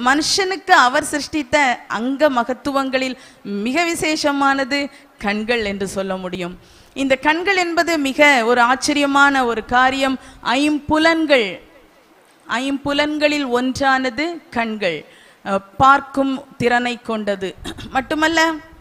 மனுஷனுக்கு அவர் சிருஷ்டித்த அங்க மகத்துவங்களில் மிக விசேஷமானது கண்கள் என்று சொல்ல முடியும் இந்த கண்கள் என்பது மிக ஒரு ஆச்சரியமான ஒரு காரியம் ஐம்புலன்கள் ஐம்புலன்களில் ஒன்றானது கண்கள் அஹ், பார்க்கும் திறனை கொண்டது மட்டுமல்ல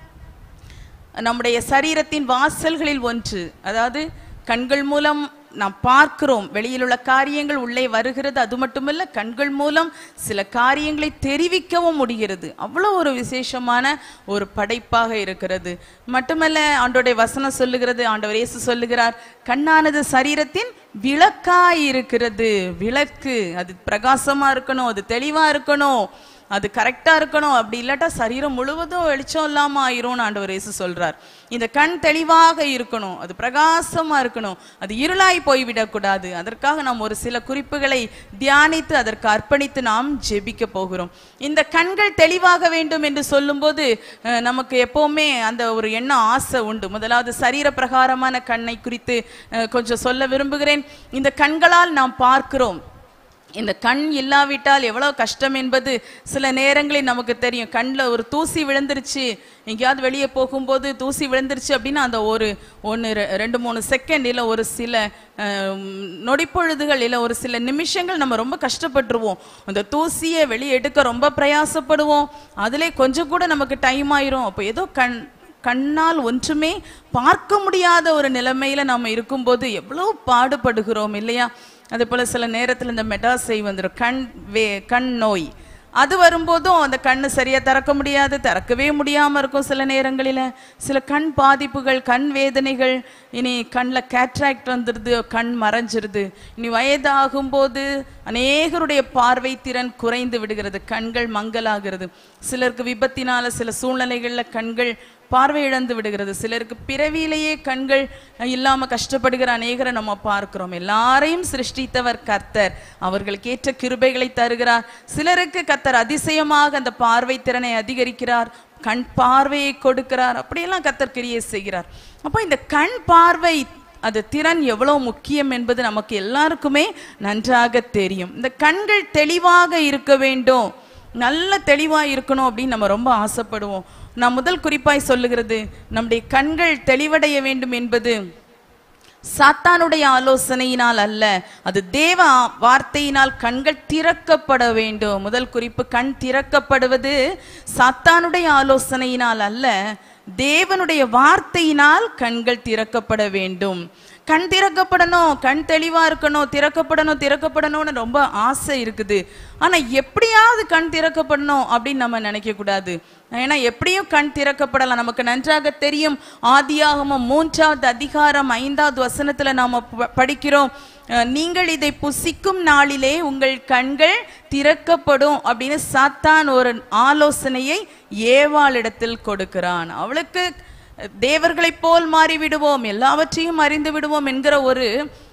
நம்முடைய சரீரத்தின் வாசல்களில் ஒன்று அதாவது கண்கள் மூலம் நாம் பார்க்கிறோம் வெளியில் உள்ள காரியங்கள் உள்ளே வருகிறது அது மட்டுமல்ல கண்கள் மூலம் சில காரியங்களை தெரிவிக்கவும் முடிகிறது அவ்வளோ ஒரு விசேஷமான ஒரு படைப்பாக இருக்கிறது மட்டுமல்ல ஆண்டோடைய வசனம் சொல்லுகிறது ஆண்டவர் இயேசு சொல்லுகிறார் கண்ணானது சரீரத்தின் விளக்காய் இருக்கிறது விளக்கு அது பிரகாசமா இருக்கணும் அது தெளிவா இருக்கணும் அது கரெக்டா இருக்கணும் அப்படி இல்லாட்டா சரீரம் முழுவதும் வெளிச்சம் இல்லாம ஆயிரும்னு ஆண்டவர் இயேசு சொல்றார் இந்த கண் தெளிவாக இருக்கணும் அது பிரகாசமா இருக்கணும் அது இருளாய் போய்விடக்கூடாது அதற்காக நாம் ஒரு சில குறிப்புகளை தியானித்து அதற்கு அர்ப்பணித்து நாம் ஜெபிக்க போகிறோம் இந்த கண்கள் தெளிவாக வேண்டும் என்று சொல்லும்போது அஹ், நமக்கு எப்பவுமே அந்த ஒரு எண்ணம் ஆசை உண்டு முதலாவது சரீர பிரகாரமான கண்ணை குறித்து அஹ், கொஞ்சம் சொல்ல விரும்புகிறேன் இந்த கண்களால் நாம் பார்க்கிறோம் இந்த கண் இல்லாவிட்டால் எவ்வளவு கஷ்டம் என்பது சில நேரங்களில் நமக்கு தெரியும் கண்ணில் ஒரு தூசி விழுந்துருச்சு எங்கேயாவது வெளியே போகும்போது தூசி விழுந்துருச்சு அப்படின்னா அந்த ஒரு ஒன்று ரெண்டு மூணு செகண்ட் இல்லை ஒரு சில அஹ், நொடிப்பொழுதுகள் இல்லை ஒரு சில நிமிஷங்கள் நம்ம ரொம்ப கஷ்டப்பட்டுருவோம் அந்த தூசியை வெளியே எடுக்க ரொம்ப பிரயாசப்படுவோம் அதிலே கொஞ்சம் கூட நமக்கு டைம் ஆயிரும் அப்போ ஏதோ கண் கண்ணால் ஒன்றுமே பார்க்க முடியாத ஒரு நிலைமையில நாம இருக்கும்போது எவ்வளவு பாடுபடுகிறோம் இல்லையா அதே போல சில நேரத்துல இந்த மெடாசை வந்துடும் கண் வே கண் நோய் அது வரும்போதும் அந்த கண்ணு சரியா திறக்க முடியாது திறக்கவே முடியாம இருக்கும் சில நேரங்களில சில கண் பாதிப்புகள் கண் வேதனைகள் இனி கண்ணில் கேட்ராக்ட் வந்துடுது கண் மறைஞ்சிருது இனி வயதாகும்போது அநேகருடைய பார்வை திறன் குறைந்து விடுகிறது கண்கள் மங்கலாகிறது சிலருக்கு விபத்தினால சில சூழ்நிலைகள்ல கண்கள் பார்வை இழந்து விடுகிறது சிலருக்கு பிறவியிலேயே கண்கள் இல்லாம கஷ்டப்படுகிற அநேகரை நம்ம பார்க்கிறோம் எல்லாரையும் சிருஷ்டித்தவர் கர்த்தர் அவர்களுக்கு ஏற்ற கிருபைகளை தருகிறார் சிலருக்கு கர்த்தர் அதிசயமாக அந்த பார்வை திறனை அதிகரிக்கிறார் கண் பார்வையை கொடுக்கிறார் அப்படியெல்லாம் கர்த்தர் கிரியை செய்கிறார் அப்போ இந்த கண் பார்வை அது திறன் எவ்வளவு முக்கியம் என்பது நமக்கு எல்லாருக்குமே நன்றாக தெரியும் இந்த கண்கள் தெளிவாக இருக்க வேண்டும் நல்ல தெளிவா இருக்கணும் அப்படின்னு நம்ம ரொம்ப ஆசைப்படுவோம் நான் முதல் குறிப்பாய் சொல்லுகிறது நம்முடைய கண்கள் தெளிவடைய வேண்டும் என்பது சாத்தானுடைய ஆலோசனையினால் அல்ல அது தேவ ஆ- வார்த்தையினால் கண்கள் திறக்கப்பட வேண்டும் முதல் குறிப்பு கண் திறக்கப்படுவது சாத்தானுடைய ஆலோசனையினால் அல்ல தேவனுடைய வார்த்தையினால் கண்கள் திறக்கப்பட வேண்டும் கண் திறக்கப்படணும் கண் தெளிவா இருக்கணும் திறக்கப்படணும் திறக்கப்படணும்னு ரொம்ப ஆசை இருக்குது ஆனா எப்படியாவது கண் திறக்கப்படணும் அப்படின்னு நம்ம நினைக்க கூடாது ஏன்னா எப்படியும் கண் திறக்கப்படலாம் நமக்கு நன்றாக தெரியும் ஆதியாகமம் மூன்றாவது அதிகாரம் ஐந்தாவது வசனத்துல நாம ப- படிக்கிறோம் அஹ், நீங்கள் இதை புசிக்கும் நாளிலே உங்கள் கண்கள் திறக்கப்படும் அப்படின்னு சாத்தான் ஒரு ஆலோசனையை ஏவாளிடத்தில் கொடுக்கிறான் அவளுக்கு தேவர்களைப் போல் மாறி விடுவோம் எல்லாவற்றையும் அறிந்து விடுவோம் என்கிற ஒரு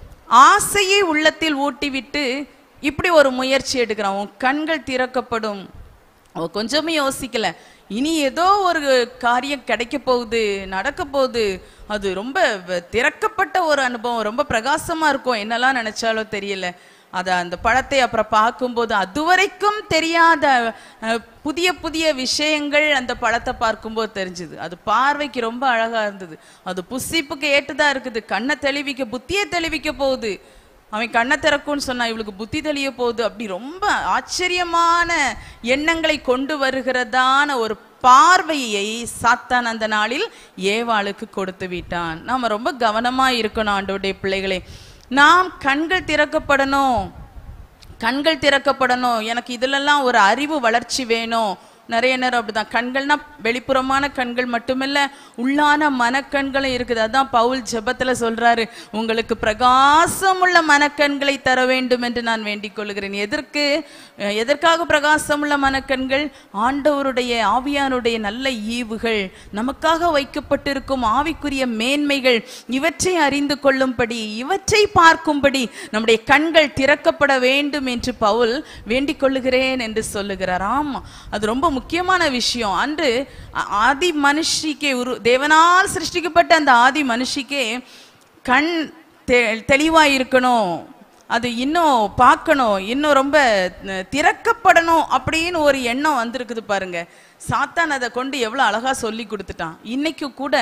ஆசையை உள்ளத்தில் ஊட்டிவிட்டு இப்படி ஒரு முயற்சி எடுக்கிறான் உன் கண்கள் திறக்கப்படும் அவ கொஞ்சமே யோசிக்கல இனி ஏதோ ஒரு காரியம் கிடைக்க போகுது நடக்க போகுது அது ரொம்ப வ- திறக்கப்பட்ட ஒரு அனுபவம் ரொம்ப பிரகாசமா இருக்கும் என்னெல்லாம் நினைச்சாலோ தெரியல அத அந்த பழத்தை அப்புறம் பார்க்கும்போது அதுவரைக்கும் தெரியாத அஹ், புதிய புதிய விஷயங்கள் அந்த பழத்தை பார்க்கும்போது தெரிஞ்சுது அது பார்வைக்கு ரொம்ப அழகா இருந்தது அது புசிப்புக்கு ஏட்டுதா இருக்குது கண்ணை தெளிவிக்க புத்தியை தெளிவிக்க போகுது அவன் கண்ணை திறக்கும்னு சொன்னா இவளுக்கு புத்தி தெளிய போகுது அப்படி ரொம்ப ஆச்சரியமான எண்ணங்களை கொண்டு வருகிறதான ஒரு பார்வையை சாத்தான் அந்த நாளில் ஏவாளுக்கு கொடுத்து விட்டான் நாம ரொம்ப கவனமா இருக்கணும் ஆண்டவருடைய பிள்ளைகளே நாம் கண்கள் திறக்கப்படணும் கண்கள் திறக்கப்படணும் எனக்கு இதுலெல்லாம் ஒரு அறிவு வளர்ச்சி வேணும் நிறைய நேரம் அப்படிதான் கண்கள்னா வெளிப்புறமான கண்கள் மட்டுமில்ல உள்ளான மனக்கண்களும் இருக்குது அதான் பவுல் ஜெபத்துல சொல்றாரு உங்களுக்கு பிரகாசம் உள்ள மனக்கண்களை தர வேண்டும் என்று நான் வேண்டிக் கொள்கிறேன் எதற்கு அஹ் எதற்காக பிரகாசம் உள்ள மனக்கண்கள் ஆண்டவருடைய ஆவியானுடைய நல்ல ஈவுகள் நமக்காக வைக்கப்பட்டிருக்கும் ஆவிக்குரிய மேன்மைகள் இவற்றை அறிந்து கொள்ளும்படி இவற்றை பார்க்கும்படி நம்முடைய கண்கள் திறக்கப்பட வேண்டும் என்று பவுல் வேண்டிக் கொள்ளுகிறேன் என்று சொல்லுகிறார் ஆமா அது ரொம்ப முக்கியமான விஷயம் அன்று அ- ஆதி மனுஷிக்கே உரு தேவனால் சிருஷ்டிக்கப்பட்ட அந்த ஆதி மனுஷிக்கே கண் தெ தெளிவா இருக்கணும் அது இன்னும் பார்க்கணும் இன்னும் ரொம்ப அஹ், திறக்கப்படணும் அப்படின்னு ஒரு எண்ணம் வந்திருக்குது பாருங்க சாத்தான் அதை கொண்டு எவ்வளவு அழகா சொல்லி கொடுத்துட்டான் இன்னைக்கு கூட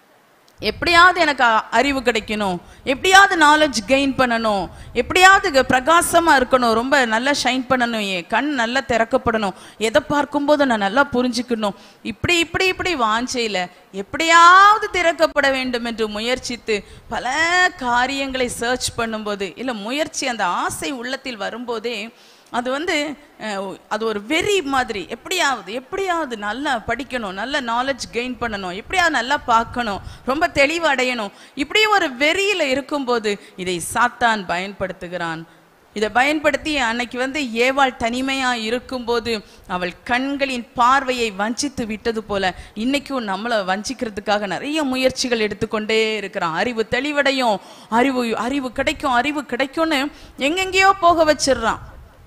எப்படியாவது எனக்கு அ- அறிவு கிடைக்கணும் எப்படியாவது நாலேஜ் கெயின் பண்ணணும் எப்படியாவது இங்க பிரகாசமா இருக்கணும் ரொம்ப நல்லா ஷைன் பண்ணணும் என் கண் நல்லா திறக்கப்படணும் எதை பார்க்கும்போது நான் நல்லா புரிஞ்சுக்கணும் இப்படி இப்படி இப்படி வாஞ்சையில எப்படியாவது திறக்கப்பட வேண்டும் என்று முயற்சித்து பல காரியங்களை சர்ச் பண்ணும்போது இல்ல முயற்சி அந்த ஆசை உள்ளத்தில் வரும்போதே அது வந்து அஹ், அது ஒரு வெறி மாதிரி எப்படியாவது எப்படியாவது நல்லா படிக்கணும் நல்ல நாலேஜ் கெயின் பண்ணணும் எப்படியாவது நல்லா பார்க்கணும் ரொம்ப தெளிவு அடையணும் இப்படி ஒரு வெறியில இருக்கும்போது இதை சாத்தான் பயன்படுத்துகிறான் இதை பயன்படுத்தி அன்னைக்கு வந்து ஏவாள் தனிமையா இருக்கும்போது அவள் கண்களின் பார்வையை வஞ்சித்து விட்டது போல இன்னைக்கும் நம்மளை வஞ்சிக்கிறதுக்காக நிறைய முயற்சிகள் எடுத்துக்கொண்டே இருக்கிறான் அறிவு தெளிவடையும் அறிவு அறிவு கிடைக்கும் அறிவு கிடைக்கும்னு எங்கெங்கேயோ போக வச்சிடுறான்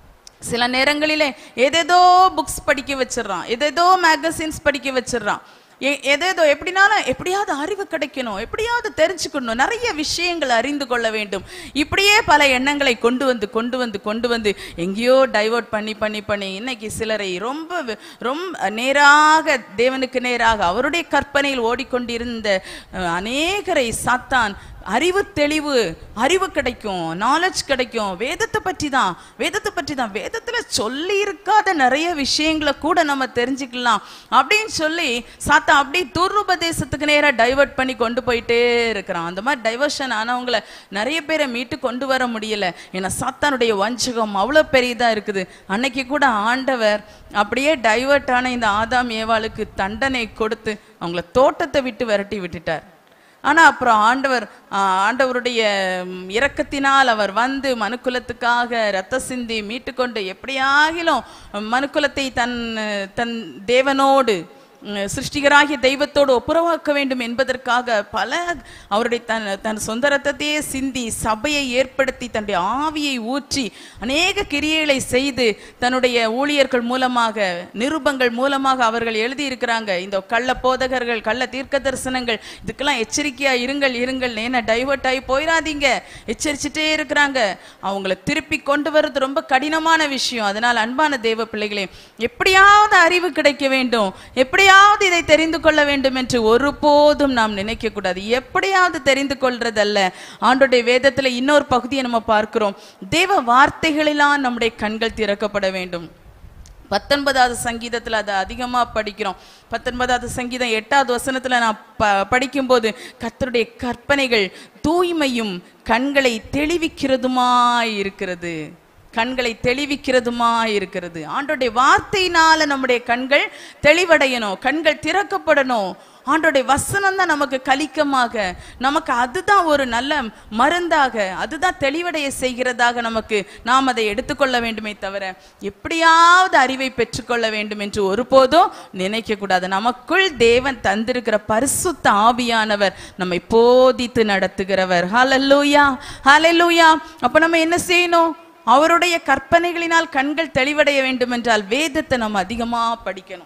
சில நேரங்களிலே ஏதேதோ புக்ஸ் படிக்க வச்சிடுறான் ஏதேதோ மேகசின்ஸ் படிக்க வச்சிடுறான் எ- எதேதோ எப்படினாலும் எப்படியாவது அறிவு கிடைக்கணும் எப்படியாவது தெரிஞ்சுக்கணும் நிறைய விஷயங்கள் அறிந்து கொள்ள வேண்டும் இப்படியே பல எண்ணங்களை கொண்டு வந்து கொண்டு வந்து கொண்டு வந்து எங்கேயோ டைவர்ட் பண்ணி பண்ணி பண்ணி இன்னைக்கு சிலரை ரொம்ப வி- ரொம்ப நேராக தேவனுக்கு நேராக அவருடைய கற்பனையில் ஓடிக்கொண்டிருந்த அஹ், அநேகரை சாத்தான் அறிவு தெளிவு அறிவு கிடைக்கும் நாலேஜ் கிடைக்கும் வேதத்தை பற்றி தான் வேதத்தை பற்றி தான் வேதத்துல சொல்லி இருக்காத நிறைய விஷயங்களை கூட நம்ம தெரிஞ்சுக்கலாம் அப்படின்னு சொல்லி சாத்தா அப்படி துருபதேசத்துக்கு நேரா டைவர்ட் பண்ணி கொண்டு போயிட்டே இருக்கிறான் அந்த மாதிரி டைவர்ஷன் ஆனவங்களை நிறைய பேரை மீட்டு கொண்டு வர முடியல ஏன்னா சாத்தானுடைய வஞ்சகம் அவ்வளோ பெரியதா இருக்குது அன்னைக்கு கூட ஆண்டவர் அப்படியே டைவர்ட் ஆன இந்த ஆதாம் ஏவாளுக்கு தண்டனை கொடுத்து அவங்கள தோட்டத்தை விட்டு விரட்டி விட்டுட்டார் ஆனா அப்புறம் ஆண்டவர் ஆ, ஆண்டவருடைய ம், இரக்கத்தினால் அவர் வந்து மனுக்குலத்துக்காக ரத்த சிந்தி மீட்டுக்கொண்டு எப்படியாகிலும் மனுக்குலத்தை தன் தன் தேவனோடு ம், சிருஷ்டிகராகிய தெய்வத்தோடு ஒப்புரவாக்க வேண்டும் என்பதற்காக பல அவருடைய தன் தன் சொந்த ரத்தத்தையே சிந்தி சபையை ஏற்படுத்தி தன்னுடைய ஆவியை ஊற்றி அநேக கிரியைகளை செய்து தன்னுடைய ஊழியர்கள் மூலமாக நிருபங்கள் மூலமாக அவர்கள் எழுதி இருக்கிறாங்க இந்த கள்ள போதகர்கள் கள்ள தீர்க்க தரிசனங்கள் இதுக்கெல்லாம் எச்சரிக்கையா இருங்கள் இருங்கள் ஏன்னா டைவர்ட் ஆகி போயிடாதீங்க எச்சரிச்சுட்டே இருக்கிறாங்க அவங்கள திருப்பி கொண்டு வர்றது ரொம்ப கடினமான விஷயம் அதனால் அன்பான தேவ பிள்ளைகளே எப்படியாவது அறிவு கிடைக்க வேண்டும் எப்படியாவது இதை தெரிந்து கொள்ள வேண்டும் என்று ஒருபோதும் நாம் நினைக்க கூடாது எப்படியாவது தெரிந்து கொள்றதல்ல ஆண்டோடைய வேதத்துல இன்னொரு பகுதியை நம்ம பார்க்கிறோம் தேவ வார்த்தைகளெல்லாம் நம்முடைய கண்கள் திறக்கப்பட வேண்டும் பத்தொன்பதாவது சங்கீதத்துல அதை அதிகமா படிக்கிறோம் பத்தொன்பதாவது சங்கீதம் எட்டாவது வசனத்துல நான் ப படிக்கும்போது கர்த்தருடைய கற்பனைகள் தூய்மையும் கண்களை தெளிவிக்கிறதுமாய் இருக்கிறது கண்களை தெளிவிக்கிறதுமாய் இருக்கிறது ஆண்டோடைய வார்த்தையினால நம்முடைய கண்கள் தெளிவடையணும் கண்கள் திறக்கப்படணும் ஆண்டோடைய வசனம் தான் நமக்கு கலிக்கமாக நமக்கு அதுதான் ஒரு நல்ல மருந்தாக அதுதான் தெளிவடைய செய்கிறதாக நமக்கு நாம் அதை எடுத்துக்கொள்ள வேண்டுமே தவிர எப்படியாவது அறிவை பெற்றுக்கொள்ள வேண்டும் என்று ஒருபோதும் நினைக்க கூடாது நமக்குள் தேவன் தந்திருக்கிற பரிசுத்த ஆவியானவர் நம்மை போதித்து நடத்துகிறவர் ஹalleluya ஹalleluya அப்ப நம்ம என்ன செய்யணும் அவருடைய கற்பனைகளினால் கண்கள் தெளிவடைய வேண்டும் என்றால் வேதத்தை நம்ம அதிகமா படிக்கணும்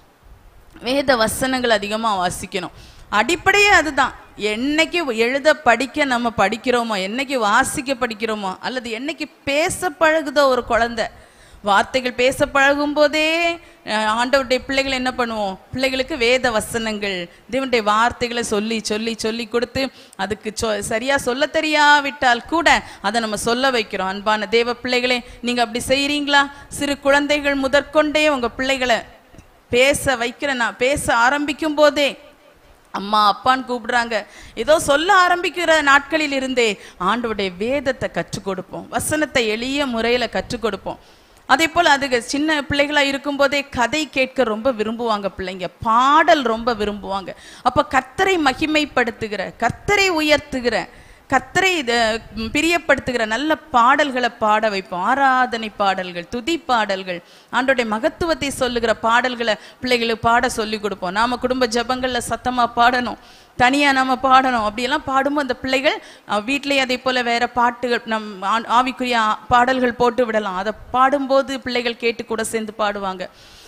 வேத வசனங்கள் அதிகமா வாசிக்கணும் அடிப்படையே அதுதான் என்னைக்கு எழுத படிக்க நம்ம படிக்கிறோமோ என்னைக்கு வாசிக்க படிக்கிறோமோ அல்லது என்னைக்கு பேச பழகுதோ ஒரு குழந்தை வார்த்தைகள் பேச பழகும் போதே அஹ், ஆண்டவருடைய பிள்ளைகள் என்ன பண்ணுவோம் பிள்ளைகளுக்கு வேத வசனங்கள் தேவனுடைய வார்த்தைகளை சொல்லி சொல்லி சொல்லி கொடுத்து அதுக்கு சொ சரியா சொல்ல தெரியாவிட்டால் கூட அதை நம்ம சொல்ல வைக்கிறோம் அன்பான தேவ பிள்ளைகளே நீங்க அப்படி செய்றீங்களா சிறு குழந்தைகள் முதற்கொண்டே உங்க பிள்ளைகளை பேச வைக்கிற நான் பேச ஆரம்பிக்கும் போதே அம்மா அப்பான்னு கூப்பிடுறாங்க ஏதோ சொல்ல ஆரம்பிக்கிற நாட்களில் இருந்தே ஆண்டவருடைய வேதத்தை கற்றுக் கொடுப்போம் வசனத்தை எளிய முறையில கற்றுக் கொடுப்போம் அதே போல் அதுக்கு சின்ன பிள்ளைகளா இருக்கும்போதே கதை கேட்க ரொம்ப விரும்புவாங்க பிள்ளைங்க பாடல் ரொம்ப விரும்புவாங்க அப்ப கர்த்தரை மகிமைப்படுத்துகிற கர்த்தரை உயர்த்துகிற கர்த்தரை இத, ம், பிரியப்படுத்துகிற நல்ல பாடல்களை பாட வைப்போம் ஆராதனை பாடல்கள் துதி பாடல்கள் ஆண்டோடைய மகத்துவத்தை சொல்லுகிற பாடல்களை பிள்ளைகளுக்கு பாட சொல்லி கொடுப்போம் நாம குடும்ப ஜெபங்கள்ல சத்தமா பாடணும் தனியா நாம பாடணும் அப்படியெல்லாம் பாடும்போது அந்த பிள்ளைகள் அஹ், வீட்டிலேயே அதே போல வேற பாட்டுகள் நம் ஆ- ஆவிக்குரிய ஆ- பாடல்கள் போட்டு விடலாம் அதை பாடும்போது பிள்ளைகள் கேட்டு கூட சேர்ந்து பாடுவாங்க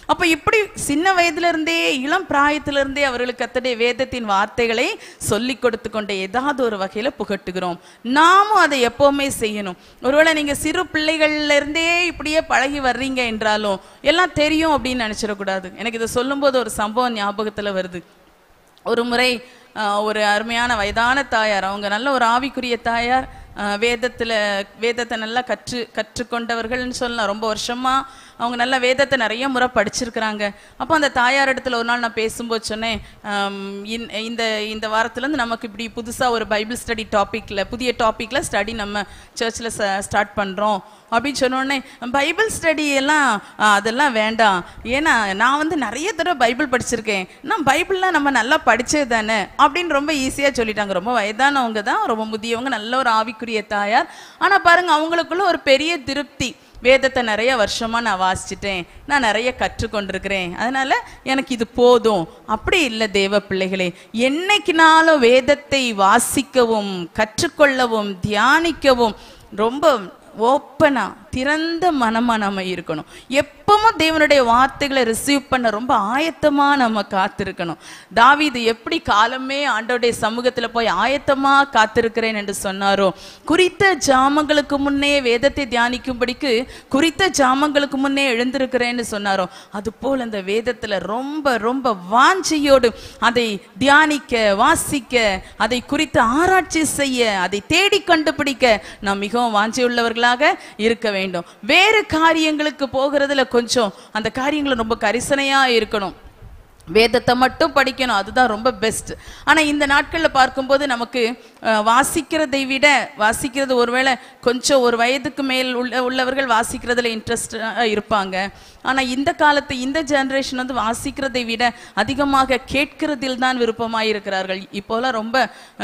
அப்ப இப்படி சின்ன வயதுல இருந்தே இளம் பிராயத்துல இருந்தே அவர்களுக்கு கத்தடைய வேதத்தின் வார்த்தைகளை சொல்லி கொடுத்து கொண்டே ஏதாவது ஒரு வகையில புகட்டுகிறோம் நாமும் அதை எப்பவுமே செய்யணும் ஒருவேளை நீங்க சிறு பிள்ளைகள்ல இருந்தே இப்படியே பழகி வர்றீங்க என்றாலும் எல்லாம் தெரியும் அப்படின்னு நினைச்சிடக்கூடாது எனக்கு இதை சொல்லும்போது ஒரு சம்பவம் ஞாபகத்துல வருது ஒரு முறை ஆஹ், ஒரு அருமையான வயதான தாயார் அவங்க நல்ல ஒரு ஆவிக்குரிய தாயார் ஆஹ், வேதத்துல வேதத்தை நல்லா கற்று கற்றுக்கொண்டவர்கள்னு சொல்லலாம் ரொம்ப வருஷமா அவங்க நல்ல வேதத்தை நிறைய முறை படிச்சிருக்கிறாங்க அப்போ அந்த தாயார் இடத்துல ஒரு நாள் நான் பேசும்போது சொன்னேன் ஆம், இந்த- இந்த இந்த வாரத்துலேருந்து நமக்கு இப்படி புதுசாக ஒரு பைபிள் ஸ்டடி டாப்பிக்கில் புதிய டாப்பிக்கில் ஸ்டடி நம்ம சர்ச்சில் ஸ்டார்ட் பண்ணுறோம் அப்படின்னு சொன்னோடனே பைபிள் ஸ்டடி எல்லாம் ஆ, அதெல்லாம் வேண்டாம் ஏன்னா நான் வந்து நிறைய தடவை பைபிள் படிச்சிருக்கேன் நான் பைபிள்லாம் நம்ம நல்லா படிச்சது தானே அப்படின்னு ரொம்ப ஈஸியாக சொல்லிட்டாங்க ரொம்ப வயதானவங்க தான் ரொம்ப முதியவங்க நல்ல ஒரு ஆவிக்குரிய தாயார் ஆனால் பாருங்க அவங்களுக்குள்ள ஒரு பெரிய திருப்தி வேதத்தை நிறைய வருஷமா நான் வாசிச்சிட்டேன் நான் நிறைய கற்றுக்கொண்டிருக்கிறேன் அதனால எனக்கு இது போதும் அப்படி இல்லை தேவ பிள்ளைகளே என்னைக்குனாலும் வேதத்தை வாசிக்கவும் கற்றுக்கொள்ளவும் தியானிக்கவும் ரொம்ப ஓப்பனா திறந்த மனமா நம்ம இருக்கணும் எப்பவும் தேவனுடைய வார்த்தைகளை ரிசீவ் பண்ண ரொம்ப ஆயத்தமா நம்ம காத்திருக்கணும் தாவீது எப்படி காலமே ஆண்டவருடைய சமூகத்துல போய் ஆயத்தமா காத்திருக்கிறேன் என்று சொன்னாரோ குறித்த ஜாமங்களுக்கு முன்னே வேதத்தை தியானிக்கும்படிக்கு குறித்த ஜாமங்களுக்கு முன்னே எழுந்திருக்கிறேன்னு சொன்னாரோ அது போல் அந்த வேதத்துல ரொம்ப ரொம்ப வாஞ்சையோடு அதை தியானிக்க வாசிக்க அதை குறித்து ஆராய்ச்சி செய்ய அதை தேடி கண்டுபிடிக்க நாம் மிகவும் வாஞ்சையுள்ளவர்களாக இருக்க வேண்டும் வேறு காரியங்களுக்கு போகிறதுல கொஞ்சம் அந்த காரியங்களை ரொம்ப கரிசனையா இருக்கணும் வேதத்தை மட்டும் படிக்கணும் அதுதான் ரொம்ப பெஸ்ட் ஆனா இந்த நாட்கள்ல பார்க்கும்போது நமக்கு அஹ், வாசிக்கிறதை விட வாசிக்கிறது ஒருவேளை கொஞ்சம் ஒரு வயதுக்கு மேல் உள்ள உள்ளவர்கள் வாசிக்கிறதுல இன்ட்ரெஸ்ட் இருப்பாங்க ஆனா இந்த காலத்து இந்த ஜெனரேஷன் வந்து வாசிக்கிறதை விட அதிகமாக கேட்கிறதில் தான் விருப்பமாக இருக்கிறார்கள் இப்போலாம் ரொம்ப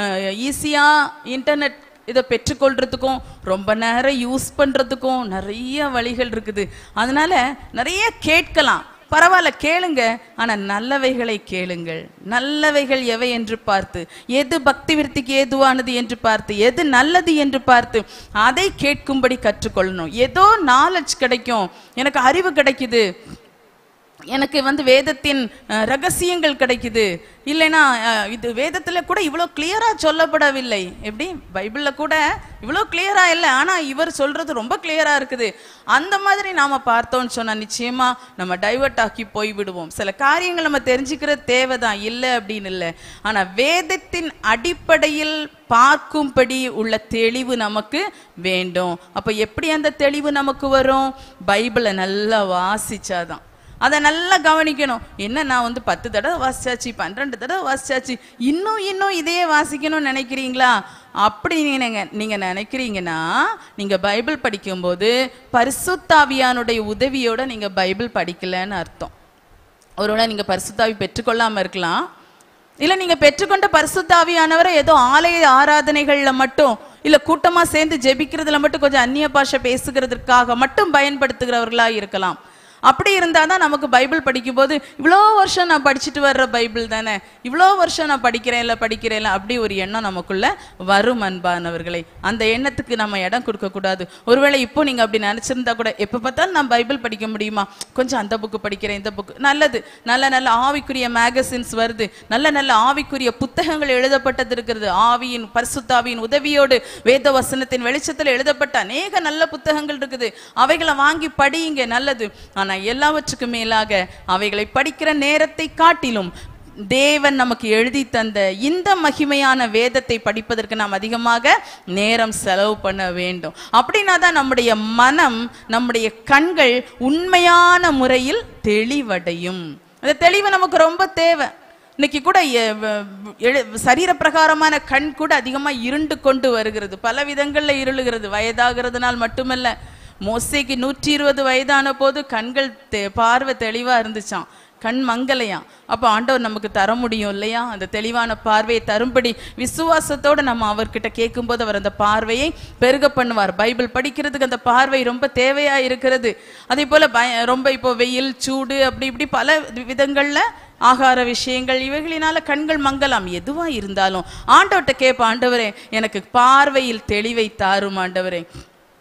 ஈஸியா இன்டர்நெட் இதை பெற்றுக்கொள்றதுக்கும் ரொம்ப நேரம் யூஸ் பண்றதுக்கும் நிறைய வழிகள் இருக்குது அதனால நிறைய கேட்கலாம் பரவாயில்ல கேளுங்க ஆனா நல்லவைகளை கேளுங்கள் நல்லவைகள் எவை என்று பார்த்து எது பக்தி விருத்திக்கு ஏதுவானது என்று பார்த்து எது நல்லது என்று பார்த்து அதை கேட்கும்படி கற்றுக்கொள்ளணும் ஏதோ நாலேஜ் கிடைக்கும் எனக்கு அறிவு கிடைக்குது எனக்கு வந்து வேதத்தின் அஹ், ரகசியங்கள் கிடைக்குது இல்லைன்னா அஹ், இது வேதத்துல கூட இவ்வளோ கிளியரா சொல்லப்படவில்லை எப்படி பைபிள்ல கூட இவ்வளோ கிளியரா இல்லை ஆனா இவர் சொல்றது ரொம்ப கிளியரா இருக்குது அந்த மாதிரி நாம பார்த்தோம்னு சொன்னா நிச்சயமா நம்ம டைவர்ட் ஆக்கி போய் விடுவோம் சில காரியங்கள் நம்ம தெரிஞ்சுக்கிறது தேவைதான் இல்லை அப்படின்னு இல்லை ஆனா வேதத்தின் அடிப்படையில் பார்க்கும்படி உள்ள தெளிவு நமக்கு வேண்டும் அப்ப எப்படி அந்த தெளிவு நமக்கு வரும் பைபிளை நல்லா வாசிச்சாதான் அதை நல்லா கவனிக்கணும் என்ன நான் வந்து பத்து தடவை வாசிச்சாச்சு பன்னிரெண்டு தடவை வாசிச்சாச்சு இன்னும் இன்னும் இதையே வாசிக்கணும்னு நினைக்கிறீங்களா அப்படி நீங்க நீங்க நினைக்கிறீங்கன்னா நீங்க பைபிள் படிக்கும்போது பரிசுத்தாவியானுடைய உதவியோட நீங்க பைபிள் படிக்கலன்னு அர்த்தம் ஒருவேளை நீங்க பரிசுத்தாவி பெற்றுக்கொள்ளாம இருக்கலாம் இல்ல நீங்க பெற்றுக்கொண்ட பரிசுத்தாவியானவரை ஏதோ ஆலய ஆராதனைகள்ல மட்டும் இல்ல கூட்டமா சேர்ந்து ஜெபிக்கிறதுல மட்டும் கொஞ்சம் அந்நிய பாஷை பேசுகிறதுக்காக மட்டும் பயன்படுத்துகிறவர்களா இருக்கலாம் அப்படி இருந்தால் தான் நமக்கு பைபிள் படிக்கும்போது இவ்வளோ வருஷம் நான் படிச்சுட்டு வர்ற பைபிள் தானே இவ்வளோ வருஷம் நான் படிக்கிறேன்ல படிக்கிறேன்ல அப்படி ஒரு எண்ணம் நமக்குள்ள வரும் அன்பானவர்களை அந்த எண்ணத்துக்கு நம்ம இடம் கொடுக்கக்கூடாது ஒருவேளை இப்போ நீங்கள் அப்படி நினச்சிருந்தா கூட எப்போ பார்த்தாலும் நான் பைபிள் படிக்க முடியுமா கொஞ்சம் அந்த புக்கு படிக்கிறேன் இந்த புக்கு நல்லது நல்ல நல்ல ஆவிக்குரிய மேகசின்ஸ் வருது நல்ல நல்ல ஆவிக்குரிய புத்தகங்கள் எழுதப்பட்டது இருக்கிறது ஆவியின் பரிசுத்தாவியின் உதவியோடு வேத வசனத்தின் வெளிச்சத்தில் எழுதப்பட்ட அநேக நல்ல புத்தகங்கள் இருக்குது அவைகளை வாங்கி படியுங்க நல்லது ஆனா எல்லாவற்றுக்கும் மேலாக அவைகளை படிக்கிற நேரத்தை காட்டிலும் தேவன் நமக்கு எழுதி தந்த இந்த மகிமையான வேதத்தை படிப்பதற்கு நாம் அதிகமாக நேரம் செலவு பண்ண வேண்டும் அப்படின்னா தான் நம்முடைய மனம் நம்முடைய கண்கள் உண்மையான முறையில் தெளிவடையும் அந்த தெளிவு நமக்கு ரொம்ப தேவை இன்னைக்கு கூட எ- வ- எழு- சரீர பிரகாரமான கண் கூட அதிகமா இருண்டு கொண்டு வருகிறது பல விதங்கள்ல இருளுகிறது வயதாகிறதுனால் மட்டுமல்ல மோசேக்கு நூற்றி இருபது வயதான போது கண்கள் தெ- பார்வை தெளிவா இருந்துச்சாம் கண் மங்கலையாம் அப்போ ஆண்டவர் நமக்கு தர முடியும் இல்லையா அந்த தெளிவான பார்வையை தரும்படி விசுவாசத்தோட நம்ம அவர்கிட்ட கேட்கும்போது அவர் அந்த பார்வையை பெருக பண்ணுவார் பைபிள் படிக்கிறதுக்கு அந்த பார்வை ரொம்ப தேவையா இருக்கிறது அதே போல பய ரொம்ப இப்போ வெயில் சூடு அப்படி இப்படி பல விதங்கள்ல ஆகார விஷயங்கள் இவைகளினால கண்கள் மங்கலாம் எதுவா இருந்தாலும் ஆண்டவர்கிட்ட கேட்ப ஆண்டவரே எனக்கு பார்வையில் தெளிவை தாரும் ஆண்டவரே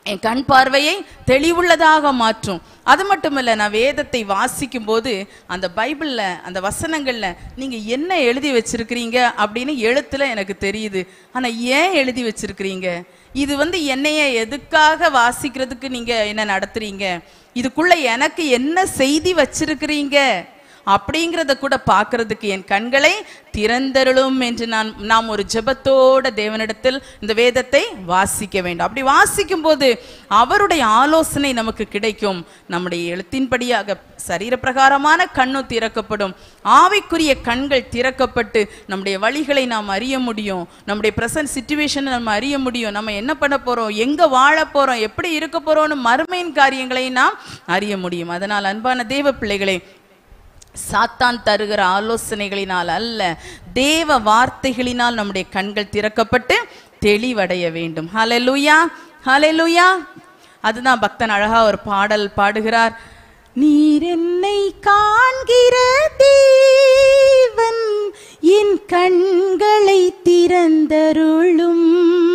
என் கண் பார்வையை தெளிவுள்ளதாக மாற்றும் அது மட்டுமல்ல நான் வேதத்தை வாசிக்கும் போது அந்த பைபிள்ல அந்த வசனங்கள்ல நீங்க என்ன எழுதி வச்சிருக்கிறீங்க அப்படின்னு எழுத்துல எனக்கு தெரியுது ஆனா ஏன் எழுதி வச்சிருக்கிறீங்க இது வந்து என்னைய எதுக்காக வாசிக்கிறதுக்கு நீங்க என்ன நடத்துறீங்க இதுக்குள்ள எனக்கு என்ன செய்தி வச்சிருக்கிறீங்க அப்படிங்கிறத கூட பார்க்கிறதுக்கு என் கண்களை திறந்தருளும் என்று நான் நாம் ஒரு ஜெபத்தோட தேவனிடத்தில் இந்த வேதத்தை வாசிக்க வேண்டும் அப்படி வாசிக்கும் போது அவருடைய ஆலோசனை நமக்கு கிடைக்கும் நம்முடைய எழுத்தின்படியாக சரீர பிரகாரமான கண்ணும் திறக்கப்படும் ஆவிக்குரிய கண்கள் திறக்கப்பட்டு நம்முடைய வழிகளை நாம் அறிய முடியும் நம்முடைய பிரசன்ட் சுச்சுவேஷனை நம்ம அறிய முடியும் நம்ம என்ன பண்ண போறோம் எங்க வாழ போறோம் எப்படி இருக்க போறோம்னு மறுமையின் காரியங்களை நாம் அறிய முடியும் அதனால் அன்பான தேவ பிள்ளைகளே சாத்தான் தருகிற ஆலோசனைகளினால் அல்ல தேவ வார்த்தைகளினால் நம்முடைய கண்கள் திறக்கப்பட்டு தெளிவடைய வேண்டும் ஹalleluya ஹalleluya அதுதான் பக்தன் அழகா ஒரு பாடல் பாடுகிறார் நீர் என்னை காண்கிற தேவன் என் கண்களை திறந்தருளும்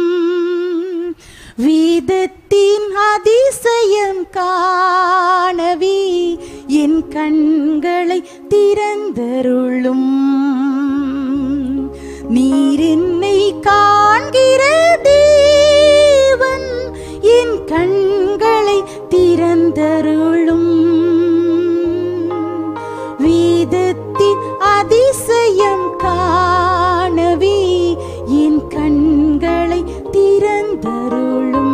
வேதத்தின் அதிசயம் காணவே என் கண்களை திறந்தருளும் நீர் என்னை காண்கிற தேவன் என் கண்களை திறந்தருளும் வேதத்தின் அதிசயம் காணவே என் கண்களை திறந்தருளும்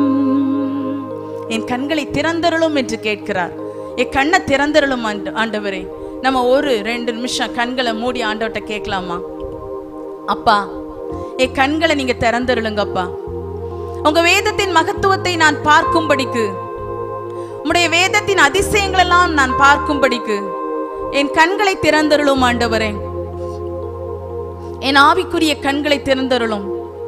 என் கண்களை திறந்தருளும் என்று கேட்கிறார் என் கண்ணை திறந்தருளும் ஆண்டு ஆண்டவரே நம்ம ஒரு ரெண்டு நிமிஷம் கண்களை மூடி ஆண்டவர்கிட்ட கேட்கலாமா அப்பா என் கண்களை நீங்க திறந்தருளுங்கப்பா உங்க வேதத்தின் மகத்துவத்தை நான் பார்க்கும்படிக்கு உம்முடைய வேதத்தின் அதிசயங்கள் எல்லாம் நான் பார்க்கும்படிக்கு என் கண்களை திறந்தருளும் ஆண்டவரே என் ஆவிக்குரிய கண்களை திறந்தருளும்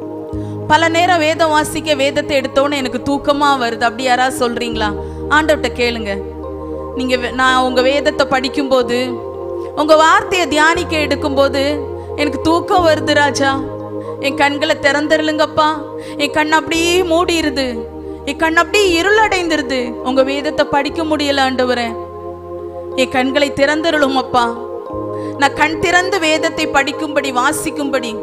பல நேரம் வேதம் வாசிக்க வேதத்தை எடுத்தோன்னே எனக்கு தூக்கமா வருது அப்படி யாராவது சொல்றீங்களா ஆண்டவர்கிட்ட கேளுங்க நீங்க வே- நான் உங்க வேதத்தை படிக்கும்போது உங்க வார்த்தையை தியானிக்க எடுக்கும்போது எனக்கு தூக்கம் வருது ராஜா என் கண்களை திறந்துருளுங்கப்பா என் கண் அப்படியே மூடிருது என் கண் அப்படியே இருளடைந்துருது உங்க வேதத்தை படிக்க முடியல ஆண்டவரே என் கண்களை திறந்துருளும் அப்பா நான் கண் திறந்து வேதத்தை படிக்கும்படி வாசிக்கும்படி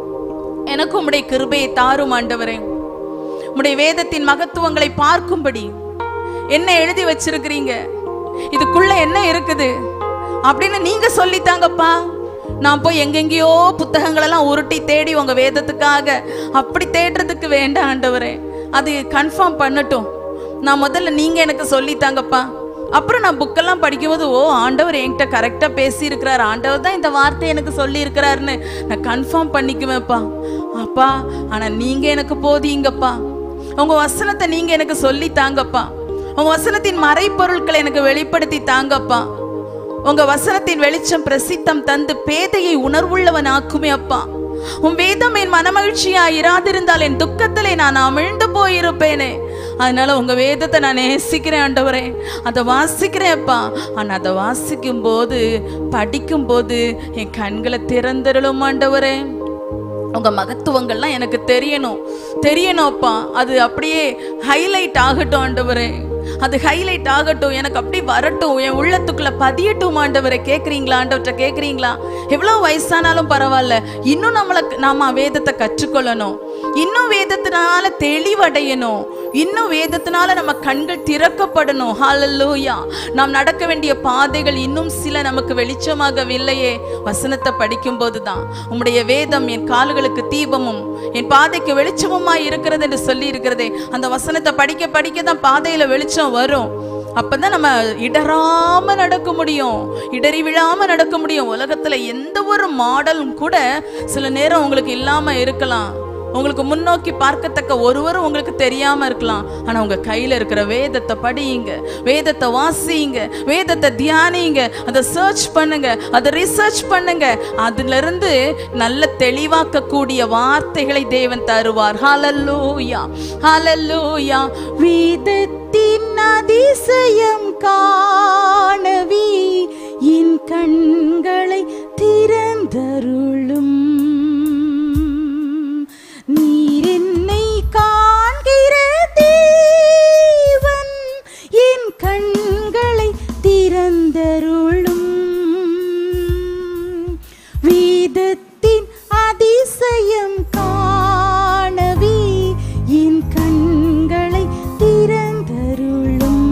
எனக்கு உம்முடைய கிருபையை தாரும் ஆண்டவரே உம்முடைய வேதத்தின் மகத்துவங்களை பார்க்கும்படி என்ன எழுதி வச்சிருக்கிறீங்க இதுக்குள்ள என்ன இருக்குது அப்படின்னு நீங்க சொல்லித்தாங்கப்பா நான் போய் எங்கெங்கேயோ புத்தகங்கள் எல்லாம் உருட்டி தேடி உங்க வேதத்துக்காக அப்படி தேடுறதுக்கு வேண்டாம் ஆண்டவரே அது கன்ஃபார்ம் பண்ணட்டும் நான் முதல்ல நீங்க எனக்கு சொல்லித்தாங்கப்பா அப்புறம் நான் புக்கெல்லாம் படிக்கும்போது ஓ ஆண்டவர் என்கிட்ட கரெக்டாக பேசியிருக்கிறார் ஆண்டவர் தான் இந்த வார்த்தை எனக்கு சொல்லியிருக்கிறாருன்னு நான் கன்ஃபார்ம் பண்ணிக்குவேன்ப்பா அப்பா ஆனால் நீங்கள் எனக்கு போதீங்கப்பா உங்கள் வசனத்தை நீங்கள் எனக்கு சொல்லி தாங்கப்பா உங்கள் வசனத்தின் மறைப்பொருட்களை எனக்கு வெளிப்படுத்தி தாங்கப்பா உங்க வசனத்தின் வெளிச்சம் பிரசித்தம் தந்து பேதையை உணர்வுள்ளவன் ஆக்குமே அப்பா உன் வேதம் என் மனமகிழ்ச்சியா இராதிருந்தால் என் துக்கத்திலே நான் அமிழ்ந்து போயிருப்பேனே அதனால உங்க வேதத்தை நான் நேசிக்கிறேன் ஆண்டவரே அதை வாசிக்கிறேன் அப்பா ஆனா அதை வாசிக்கும் போது படிக்கும் போது என் கண்களை திறந்துருளும் ஆண்டவரே உங்க மகத்துவங்கள்லாம் எனக்கு தெரியணும் தெரியணும் அப்பா அது அப்படியே ஹைலைட் ஆகட்டும் ஆண்டவரே அது ஹைலைட் ஆகட்டும் எனக்கு அப்படி வரட்டும் என் உள்ளத்துக்குள்ள பதியட்டும் ஆண்டவரை கேட்குறீங்களா ஆண்டவர்கிட்ட கேட்குறீங்களா எவ்வளோ வயசானாலும் பரவாயில்ல இன்னும் நம்மளை நாம வேதத்தை கற்றுக்கொள்ளணும் இன்னும் வேதத்தினால தெளிவடையணும் இன்னும் வேதத்தினால நம்ம கண்கள் திறக்கப்படணும் ஹalleluya நாம் நடக்க வேண்டிய பாதைகள் இன்னும் சில நமக்கு வெளிச்சமாகவில்லையே வசனத்தை படிக்கும்போது தான் உம்முடைய வேதம் என் கால்களுக்கு தீபமும் என் பாதைக்கு வெளிச்சமுமாய் இருக்கிறது என்று சொல்லி இருக்கிறதே அந்த வசனத்தை படிக்க படிக்க தான் பாதையில வெளிச்சம் வரும் அப்பதான் நம்ம இடராம நடக்க முடியும் இடறி விழாம நடக்க முடியும் உலகத்துல எந்த ஒரு மாடலும் கூட சில நேரம் உங்களுக்கு இல்லாம இருக்கலாம் உங்களுக்கு முன்னோக்கி பார்க்கத்தக்க ஒருவரும் உங்களுக்கு தெரியாம இருக்கலாம் ஆனா உங்க கையில இருக்கிற வேதத்தை படியுங்க வேதத்தை வாசியுங்க வேதத்தை தியானிங்க அதை சர்ச் பண்ணுங்க அதை ரிசர்ச் பண்ணுங்க அதுல இருந்து நல்ல தெளிவாக்கக்கூடிய வார்த்தைகளை தேவன் தருவார் ஹalleluya ஹalleluya வேதத்தின் அதிசயம் காணவே என் கண்களை திறந்தருளும் நீர் என்னை காண்கிற தேவன் திறந்தருளும் வேதத்தின் அதிசயம் காணவே என் கண்களை திறந்தருளும்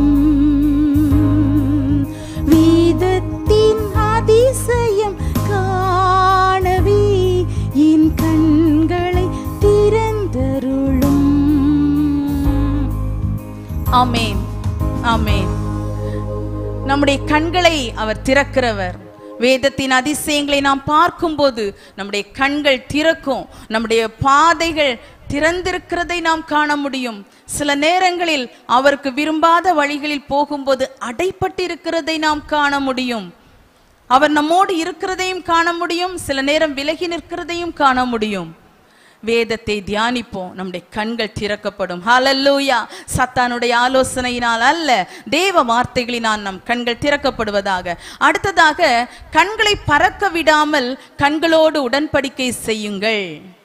வேதத்தின் அதிசயம் காணவே என் கண்களை திறந்தருளும் ஆமேன் ஆமேன் நம்முடைய கண்களை அவர் திறக்கிறவர் வேதத்தின் அதிசயங்களை நாம் பார்க்கும்போது நம்முடைய கண்கள் திறக்கும் நம்முடைய பாதைகள் திறந்திருக்கிறதை நாம் காண முடியும் சில நேரங்களில் அவருக்கு விரும்பாத வழிகளில் போகும்போது அடைப்பட்டிருக்கிறதை நாம் காண முடியும் அவர் நம்மோடு இருக்கிறதையும் காண முடியும் சில நேரம் விலகி நிற்கிறதையும் காண முடியும் வேதத்தை தியானிப்போம் நம்முடைய கண்கள் திறக்கப்படும் ஹalleluya சத்தானுடைய ஆலோசனையினால் அல்ல தேவ வார்த்தைகளினால் நம் கண்கள் திறக்கப்படுவதாக அடுத்ததாக கண்களை பறக்க விடாமல் கண்களோடு உடன்படிக்கை செய்யுங்கள்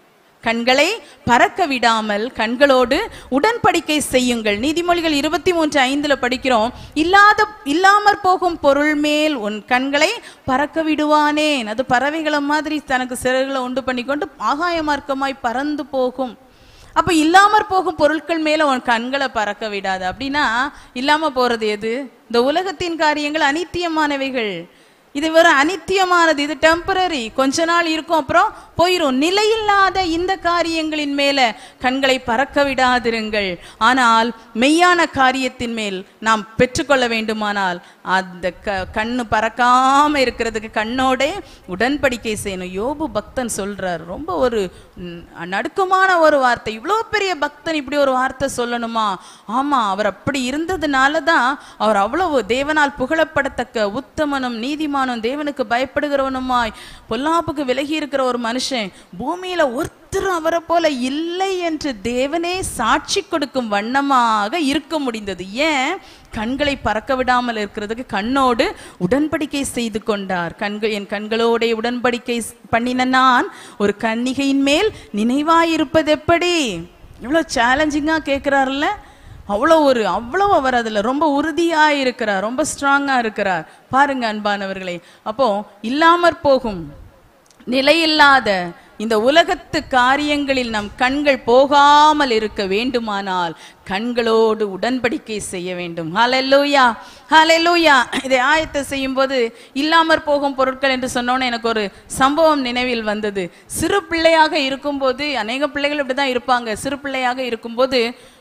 கண்களை பறக்க விடாமல் கண்களோடு உடன்படிக்கை செய்யுங்கள் நீதிமொழிகள் இருபத்தி மூன்று ஐந்துல படிக்கிறோம் இல்லாத இல்லாமற் போகும் பொருள் மேல் உன் கண்களை பறக்க விடுவானேன் அது பறவைகளை மாதிரி தனக்கு சிறகுகளை உண்டு பண்ணிக்கொண்டு ஆகாய மார்க்கமாய் பறந்து போகும் அப்ப இல்லாமற் போகும் பொருட்கள் மேல உன் கண்களை பறக்க விடாது அப்படின்னா இல்லாம போறது எது இந்த உலகத்தின் காரியங்கள் அனித்தியமானவைகள் இது வெறும் அனித்தியமானது இது டெம்பரரி கொஞ்ச நாள் இருக்கும் அப்புறம் போயிரும் நிலையில்லாத இந்த காரியங்களின் மேல கண்களை பறக்க விடாதிருங்கள் ஆனால் மெய்யான காரியத்தின் மேல் நாம் பெற்றுக்கொள்ள வேண்டுமானால் அந்த க கண்ணு பறக்காம இருக்கிறதுக்கு கண்ணோட உடன்படிக்கை செய்யணும் யோபு பக்தன் சொல்றார் ரொம்ப ஒரு ம், நடுக்கமான ஒரு வார்த்தை இவ்வளோ பெரிய பக்தன் இப்படி ஒரு வார்த்தை சொல்லணுமா ஆமா அவர் அப்படி இருந்ததுனால தான் அவர் அவ்வளவு தேவனால் புகழப்படத்தக்க உத்தமனும் நீதிமானும் தேவனுக்கு பயப்படுகிறவனுமாய் பொல்லாப்புக்கு விலகி இருக்கிற ஒரு மனுஷன் பூமியில ஒருத்தரும் அவரை போல இல்லை என்று தேவனே சாட்சி கொடுக்கும் வண்ணமாக இருக்க முடிந்தது ஏன் கண்களை பறக்க விடாமல் இருக்கிறதுக்கு கண்ணோடு உடன்படிக்கை செய்து கொண்டார் கண்கள் என் கண்களோட உடன்படிக்கை ஸ்- பண்ணின நான் ஒரு கன்னிகையின் மேல் நினைவாயிருப்பது எப்படி இவ்வளோ சேலஞ்சிங்காக கேட்குறாருல்ல அவ்வளோ ஒரு அவ்வளோ அவர் அதில் ரொம்ப உறுதியாக இருக்கிறார் ரொம்ப ஸ்ட்ராங்காக இருக்கிறார் பாருங்க அன்பானவர்களே அப்போ இல்லாமற் போகும் நிலையில்லாத இந்த உலகத்து காரியங்களில் நம் கண்கள் போகாமல் இருக்க வேண்டுமானால் கண்களோடு உடன்படிக்கை செய்ய வேண்டும் ஹalleluya ஹalleluya இதை ஆயத்தை செய்யும்போது இல்லாமற் போகும் பொருட்கள் என்று சொன்னோன்னே எனக்கு ஒரு சம்பவம் நினைவில் வந்தது சிறு பிள்ளையாக இருக்கும்போது அநேக பிள்ளைகள் இப்படி தான் இருப்பாங்க சிறு பிள்ளையாக இருக்கும்போது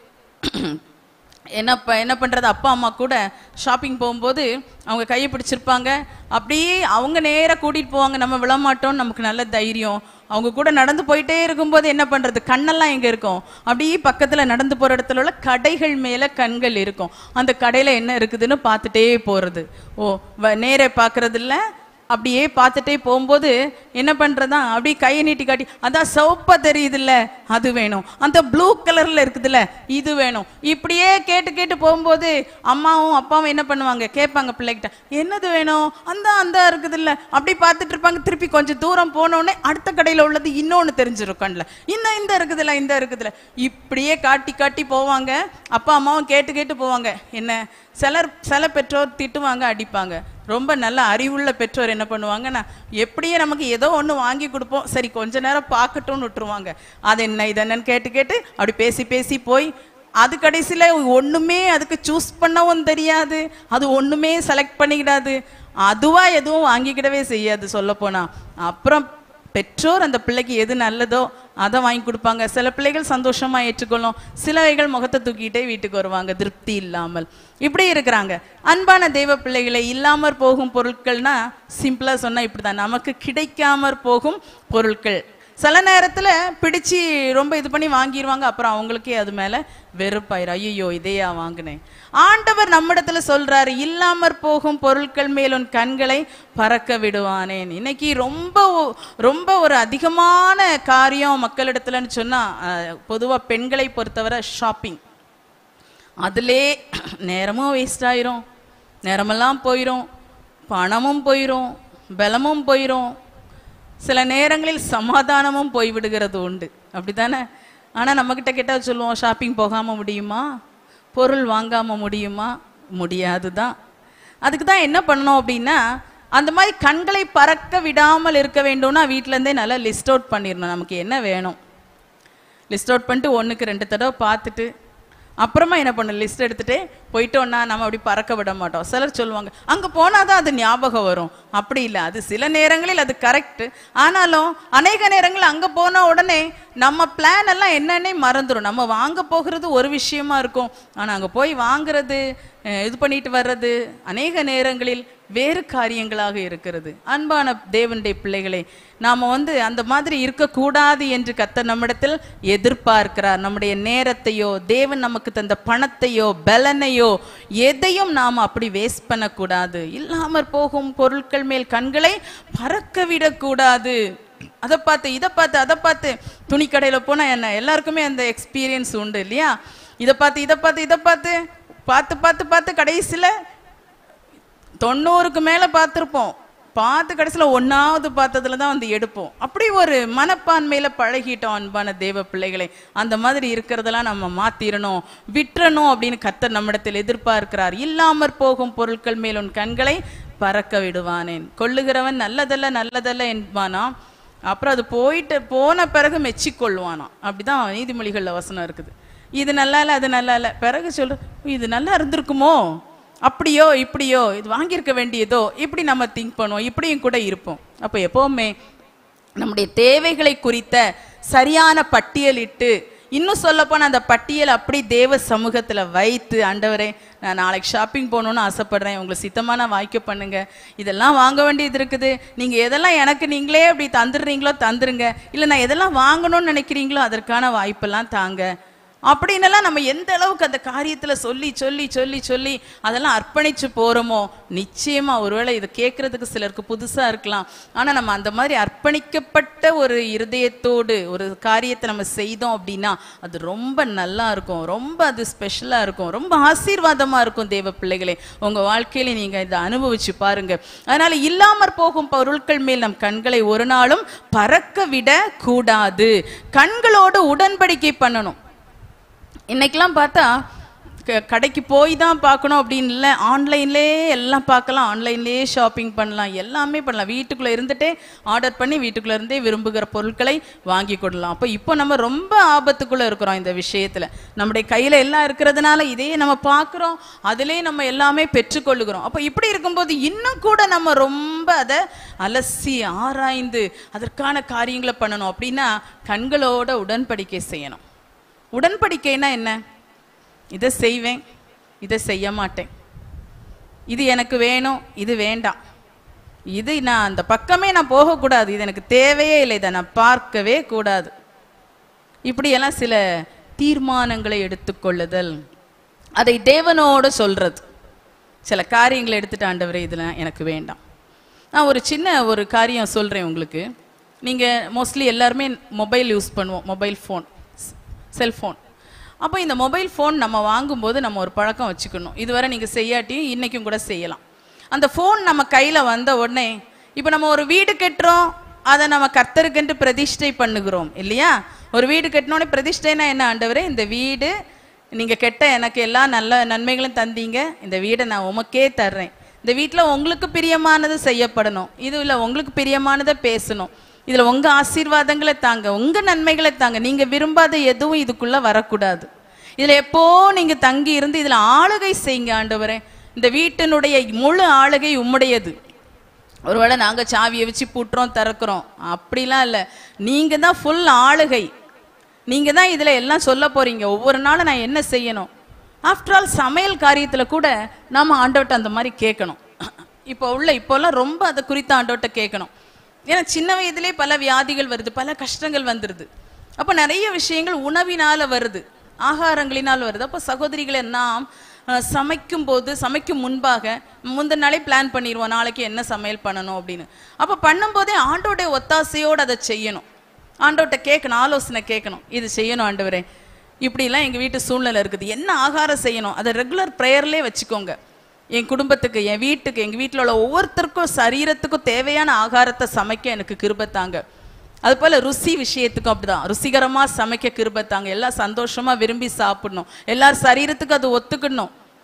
என்ன ப என்ன பண்ணுறது அப்பா அம்மா கூட ஷாப்பிங் போகும்போது அவங்க கையை பிடிச்சிருப்பாங்க அப்படியே அவங்க நேராக கூட்டிகிட்டு போவாங்க நம்ம விழமாட்டோம் நமக்கு நல்ல தைரியம் அவங்க கூட நடந்து போயிட்டே இருக்கும்போது என்ன பண்ணுறது கண்ணெல்லாம் எங்கே இருக்கும் அப்படியே பக்கத்தில் நடந்து போகிற இடத்துல உள்ள கடைகள் மேலே கண்கள் இருக்கும் அந்த கடையில் என்ன இருக்குதுன்னு பார்த்துட்டே போகிறது ஓ வ நேரே பார்க்கறது இல்ல அப்படியே பார்த்துட்டே போகும்போது என்ன பண்றதா அப்படியே கையை நீட்டி காட்டி அதான் சிவப்பா தெரியுதுல்ல அது வேணும் அந்த ப்ளூ கலர்ல இருக்குதுல்ல இது வேணும் இப்படியே கேட்டு கேட்டு போகும்போது அம்மாவும் அப்பாவும் என்ன பண்ணுவாங்க கேட்பாங்க பிள்ளைகிட்ட என்னது வேணும் அந்த அந்த இருக்குதுல்ல அப்படி பார்த்துட்டு இருப்பாங்க திருப்பி கொஞ்சம் தூரம் போன உடனே அடுத்த கடையில உள்ளது இன்னொன்னு தெரிஞ்சிரும் கண்ணில் இன்னும் இந்த இருக்குதுல்ல இந்த இருக்குதுல்ல இப்படியே காட்டி காட்டி போவாங்க அப்பா அம்மாவும் கேட்டு கேட்டு போவாங்க என்ன சிலர் சில பெற்றோர் திட்டுவாங்க அடிப்பாங்க ரொம்ப நல்ல அறிவுள்ள பெற்றோர் என்ன பண்ணுவாங்கன்னா எப்படியே நமக்கு ஏதோ ஒன்று வாங்கி கொடுப்போம் சரி கொஞ்ச நேரம் பார்க்கட்டும்னு விட்டுருவாங்க அது என்ன இது என்னன்னு கேட்டு கேட்டு அப்படி பேசி பேசி போய் அது கடைசியில் ஒன்றுமே அதுக்கு சூஸ் பண்ணவும் தெரியாது அது ஒன்றுமே செலக்ட் பண்ணிக்கிடாது அதுவாக எதுவும் வாங்கிக்கிடவே செய்யாது சொல்லப்போனால் அப்புறம் பெற்றோர் அந்த பிள்ளைக்கு எது நல்லதோ அதை வாங்கி கொடுப்பாங்க சில பிள்ளைகள் சந்தோஷமா ஏற்றுக்கொள்ளும் சிலவைகள் முகத்தை தூக்கிட்டே வீட்டுக்கு வருவாங்க திருப்தி இல்லாமல் இப்படி இருக்கிறாங்க அன்பான தெய்வ பிள்ளைகளை இல்லாமற் போகும் பொருட்கள்னா சிம்பிளா சொன்னா இப்படிதான் நமக்கு கிடைக்காமற் போகும் பொருட்கள் சில நேரத்துல பிடிச்சு ரொம்ப இது பண்ணி வாங்கிடுவாங்க அப்புறம் அவங்களுக்கே அது மேல வெறுப்பாயிரும் ஐயோ இதையா வாங்கினேன் ஆண்டவர் நம்மிடத்துல சொல்றாரு இல்லாமற் போகும் பொருட்கள் மேல் உன் கண்களை பறக்க விடுவானேன் இன்னைக்கு ரொம்ப ஒ- ரொம்ப ஒரு அதிகமான காரியம் மக்களிடத்துலன்னு சொன்னா அஹ், பொதுவா பெண்களை பொறுத்தவரை ஷாப்பிங் அதிலே நேரமும் வேஸ்ட் ஆயிரும் நேரமெல்லாம் போயிடும் பணமும் போயிடும் பலமும் போயிடும் சில நேரங்களில் சமாதானமும் போய்விடுகிறது உண்டு அப்படித்தானே ஆனால் நம்மக்கிட்ட கேட்டால் சொல்லுவோம் ஷாப்பிங் போகாமல் முடியுமா பொருள் வாங்காமல் முடியுமா முடியாது தான் அதுக்கு தான் என்ன பண்ணணும் அப்படின்னா அந்த மாதிரி கண்களை பறக்க விடாமல் இருக்க வேண்டும்னா வீட்ல இருந்தே நல்லா லிஸ்ட் அவுட் பண்ணிடணும் நமக்கு என்ன வேணும் லிஸ்ட் அவுட் பண்ணிட்டு ஒண்ணுக்கு ரெண்டு தடவை பார்த்துட்டு அப்புறமா என்ன பண்ண லிஸ்ட் எடுத்துட்டு போயிட்டோம்னா நம்ம அப்படி பறக்க விட மாட்டோம் சிலர் சொல்லுவாங்க அங்க போனாதான் அது ஞாபகம் வரும் அப்படி இல்லை அது சில நேரங்களில் அது கரெக்ட் ஆனாலும் அநேக நேரங்கள் அங்க போன உடனே நம்ம பிளான் எல்லாம் என்னன்னே மறந்துடும் நம்ம வாங்க போகிறது ஒரு விஷயமா இருக்கும் ஆனா அங்க போய் வாங்குறது அஹ், இது பண்ணிட்டு வர்றது அநேக நேரங்களில் வேறு காரியங்களாக இருக்கிறது அன்பான தேவனுடைய பிள்ளைகளே நாம வந்து அந்த மாதிரி இருக்கக்கூடாது என்று கத்த நம்மிடத்தில் எதிர்பார்க்கிறார் நம்முடைய நேரத்தையோ தேவன் நமக்கு தந்த பணத்தையோ பலனையோ எதையும் நாம் அப்படி வேஸ்ட் பண்ணக்கூடாது இல்லாமற் போகும் பொருட்கள் மேல் கண்களை பறக்க விடக்கூடாது அதை பார்த்து இதை பார்த்து அதை பார்த்து துணி கடையில போனா என்ன எல்லாருக்குமே அந்த எக்ஸ்பீரியன்ஸ் உண்டு இல்லையா இதை பார்த்து இதை பார்த்து இதை பார்த்து பார்த்து பார்த்து பார்த்து கடைசியில தொண்ணூறுக்கு மேல பார்த்துருப்போம் பார்த்து கடைசியில் ஒன்னாவது பார்த்ததுல தான் வந்து எடுப்போம் அப்படி ஒரு மனப்பான்மையில பழகிட்டோம் அன்பான தேவ பிள்ளைகளை அந்த மாதிரி இருக்கிறதெல்லாம் நம்ம மாத்திரணும் விட்டுறணும் அப்படின்னு கர்த்தர் நம்மிடத்தில் எதிர்பார்க்கிறார் இல்லாமற் போகும் பொருட்கள் மேல் உன் கண்களை பறக்க விடுவானேன் கொள்ளுகிறவன் நல்லதல்ல நல்லதல்ல என்பானாம் அப்புறம் அது போயிட்டு போன பிறகு மெச்சிக்கொள்வானாம் அப்படிதான் நீதிமொழிகள்ல வசனம் இருக்குது இது நல்லா இல்லை அது நல்லா இல்லை பிறகு சொல்லு இது நல்லா இருந்திருக்குமோ அப்படியோ இப்படியோ இது வாங்கியிருக்க வேண்டியதோ இப்படி நம்ம திங்க் பண்ணுவோம் இப்படியும் கூட இருப்போம் அப்போ எப்பவுமே நம்முடைய தேவைகளை குறித்த சரியான பட்டியலிட்டு இன்னும் சொல்லப்போனால் அந்த பட்டியல் அப்படி தேவ சமூகத்துல வைத்து ஆண்டவரே நான் நாளைக்கு ஷாப்பிங் போகணும்னு ஆசைப்படுறேன் உங்களுக்கு சித்தமான வாய்க்க பண்ணுங்க இதெல்லாம் வாங்க வேண்டியது இருக்குது நீங்க எதெல்லாம் எனக்கு நீங்களே அப்படி தந்துடுறீங்களோ தந்துருங்க இல்லை நான் எதெல்லாம் வாங்கணும்னு நினைக்கிறீங்களோ அதற்கான வாய்ப்பெல்லாம் தாங்க அப்படின்னெல்லாம் நம்ம எந்த அளவுக்கு அந்த காரியத்துல சொல்லி சொல்லி சொல்லி சொல்லி அதெல்லாம் அர்ப்பணிச்சு போறோமோ நிச்சயமா ஒருவேளை இது கேட்கறதுக்கு சிலருக்கு புதுசா இருக்கலாம் ஆனா நம்ம அந்த மாதிரி அர்ப்பணிக்கப்பட்ட ஒரு இருதயத்தோடு ஒரு காரியத்தை நம்ம செய்தோம் அப்படின்னா அது ரொம்ப நல்லா இருக்கும் ரொம்ப அது ஸ்பெஷலா இருக்கும் ரொம்ப ஆசீர்வாதமா இருக்கும் தேவ பிள்ளைகளே உங்க வாழ்க்கையில நீங்க இதை அனுபவிச்சு பாருங்க அதனால இல்லாமற் போகும் பொருட்கள் மேல் நம் கண்களை ஒரு நாளும் பறக்க விட கூடாது கண்களோடு உடன்படிக்கை பண்ணணும் இன்னைக்கெல்லாம் பார்த்தா க- கடைக்கு போய் தான் பார்க்கணும் அப்படின்னு இல்லை ஆன்லைன்லேயே எல்லாம் பார்க்கலாம் ஆன்லைன்லேயே ஷாப்பிங் பண்ணலாம் எல்லாமே பண்ணலாம் வீட்டுக்குள்ளே இருந்துட்டே ஆர்டர் பண்ணி வீட்டுக்குள்ளே இருந்தே விரும்புகிற பொருட்களை வாங்கி கொள்ளலாம் அப்போ இப்போ நம்ம ரொம்ப ஆபத்துக்குள்ளே இருக்கிறோம் இந்த விஷயத்தில் நம்முடைய கையில் எல்லாம் இருக்கிறதுனால இதையே நம்ம பார்க்குறோம் அதிலே நம்ம எல்லாமே பெற்றுக்கொள்ளுகிறோம் அப்போ இப்படி இருக்கும்போது இன்னும் கூட நம்ம ரொம்ப அதை அலசி ஆராய்ந்து அதற்கான காரியங்களை பண்ணணும் அப்படின்னா கண்களோட உடன்படிக்கை செய்யணும் உடன்படிக்கைனா என்ன இதை செய்வேன் இதை செய்ய மாட்டேன் இது எனக்கு வேணும் இது வேண்டாம் இது நான் அந்த பக்கமே நான் போகக்கூடாது இது எனக்கு தேவையே இல்லை இதை நான் பார்க்கவே கூடாது இப்படியெல்லாம் சில தீர்மானங்களை எடுத்துக்கொள்ளுதல் அதை தேவனோடு சொல்றது சில காரியங்களை எடுத்துட்டு ஆண்டவரே இதெல்லாம் எனக்கு வேண்டாம் நான் ஒரு சின்ன ஒரு காரியம் சொல்கிறேன் உங்களுக்கு நீங்கள் மோஸ்ட்லி எல்லாருமே மொபைல் யூஸ் பண்ணுவோம் மொபைல் ஃபோன் செல்ஃபோன் அப்போ இந்த மொபைல் ஃபோன் நம்ம வாங்கும்போது நம்ம ஒரு பழக்கம் வச்சுக்கணும் இதுவரை நீங்கள் செய்யாட்டியும் இன்றைக்கும் கூட செய்யலாம் அந்த ஃபோன் நம்ம கையில் வந்த உடனே இப்போ நம்ம ஒரு வீடு கட்டுறோம் அதை நம்ம கர்த்தருக்கென்று பிரதிஷ்டை பண்ணுகிறோம் இல்லையா ஒரு வீடு கட்டினோடனே பிரதிஷ்டைனா என்ன ஆண்டவரே இந்த வீடு நீங்கள் கெட்ட எனக்கு எல்லா நல்ல நன்மைகளும் தந்தீங்க இந்த வீடை நான் உமக்கே தர்றேன் இந்த வீட்டில் உங்களுக்கு பிரியமானது செய்யப்படணும் இது இல்லை உங்களுக்கு பிரியமானதை பேசணும் இதில் உங்கள் ஆசீர்வாதங்களை தாங்க உங்கள் நன்மைகளை தாங்க நீங்கள் விரும்பாத எதுவும் இதுக்குள்ளே வரக்கூடாது இதில் எப்போ நீங்கள் தங்கி இருந்து இதில் ஆளுகை செய்யுங்க ஆண்டவரே இந்த வீட்டினுடைய முழு ஆளுகை உம்முடையது ஒருவேளை நாங்கள் சாவியை வச்சு பூட்டுறோம் திறக்கிறோம் அப்படிலாம் இல்லை நீங்கள் தான் ஃபுல் ஆளுகை நீங்கள் தான் இதில் எல்லாம் சொல்ல போறீங்க ஒவ்வொரு நாளும் நான் என்ன செய்யணும் ஆஃப்டர் ஆல் சமையல் காரியத்தில் கூட நாம் ஆண்டவட்ட அந்த மாதிரி கேட்கணும் இப்போ உள்ள இப்போல்லாம் ரொம்ப அதை குறித்து ஆண்டவட்ட கேட்கணும் ஏன்னா சின்ன வயதிலே பல வியாதிகள் வருது பல கஷ்டங்கள் வந்துடுது அப்போ நிறைய விஷயங்கள் உணவினால வருது ஆகாரங்களினால் வருது அப்போ சகோதரிகளை நாம் அஹ், சமைக்கும் போது சமைக்கும் முன்பாக முந்தின நாளே பிளான் பண்ணிடுவோம் நாளைக்கு என்ன சமையல் பண்ணணும் அப்படின்னு அப்போ பண்ணும்போதே ஆண்டோடைய ஒத்தாசையோடு அதை செய்யணும் ஆண்டவர்கிட்ட கேட்கணும் ஆலோசனை கேட்கணும் இது செய்யணும் ஆண்டவரே இப்படிலாம் எங்கள் வீட்டு சூழ்நிலை இருக்குது என்ன ஆகாரம் செய்யணும் அதை ரெகுலர் ப்ரேயர்லேயே வச்சுக்கோங்க என் குடும்பத்துக்கு என் வீட்டுக்கு எங்கள் வீட்டில் உள்ள ஒவ்வொருத்தருக்கும் சரீரத்துக்கும் தேவையான ஆகாரத்தை சமைக்க எனக்கு கிருபத்தாங்க அது போல் ருசி விஷயத்துக்கும் அப்படிதான் ருசிகரமாக சமைக்க கிருபத்தாங்க எல்லாம் சந்தோஷமாக விரும்பி சாப்பிடணும் எல்லார் சரீரத்துக்கும் அது ஒத்துக்கணும்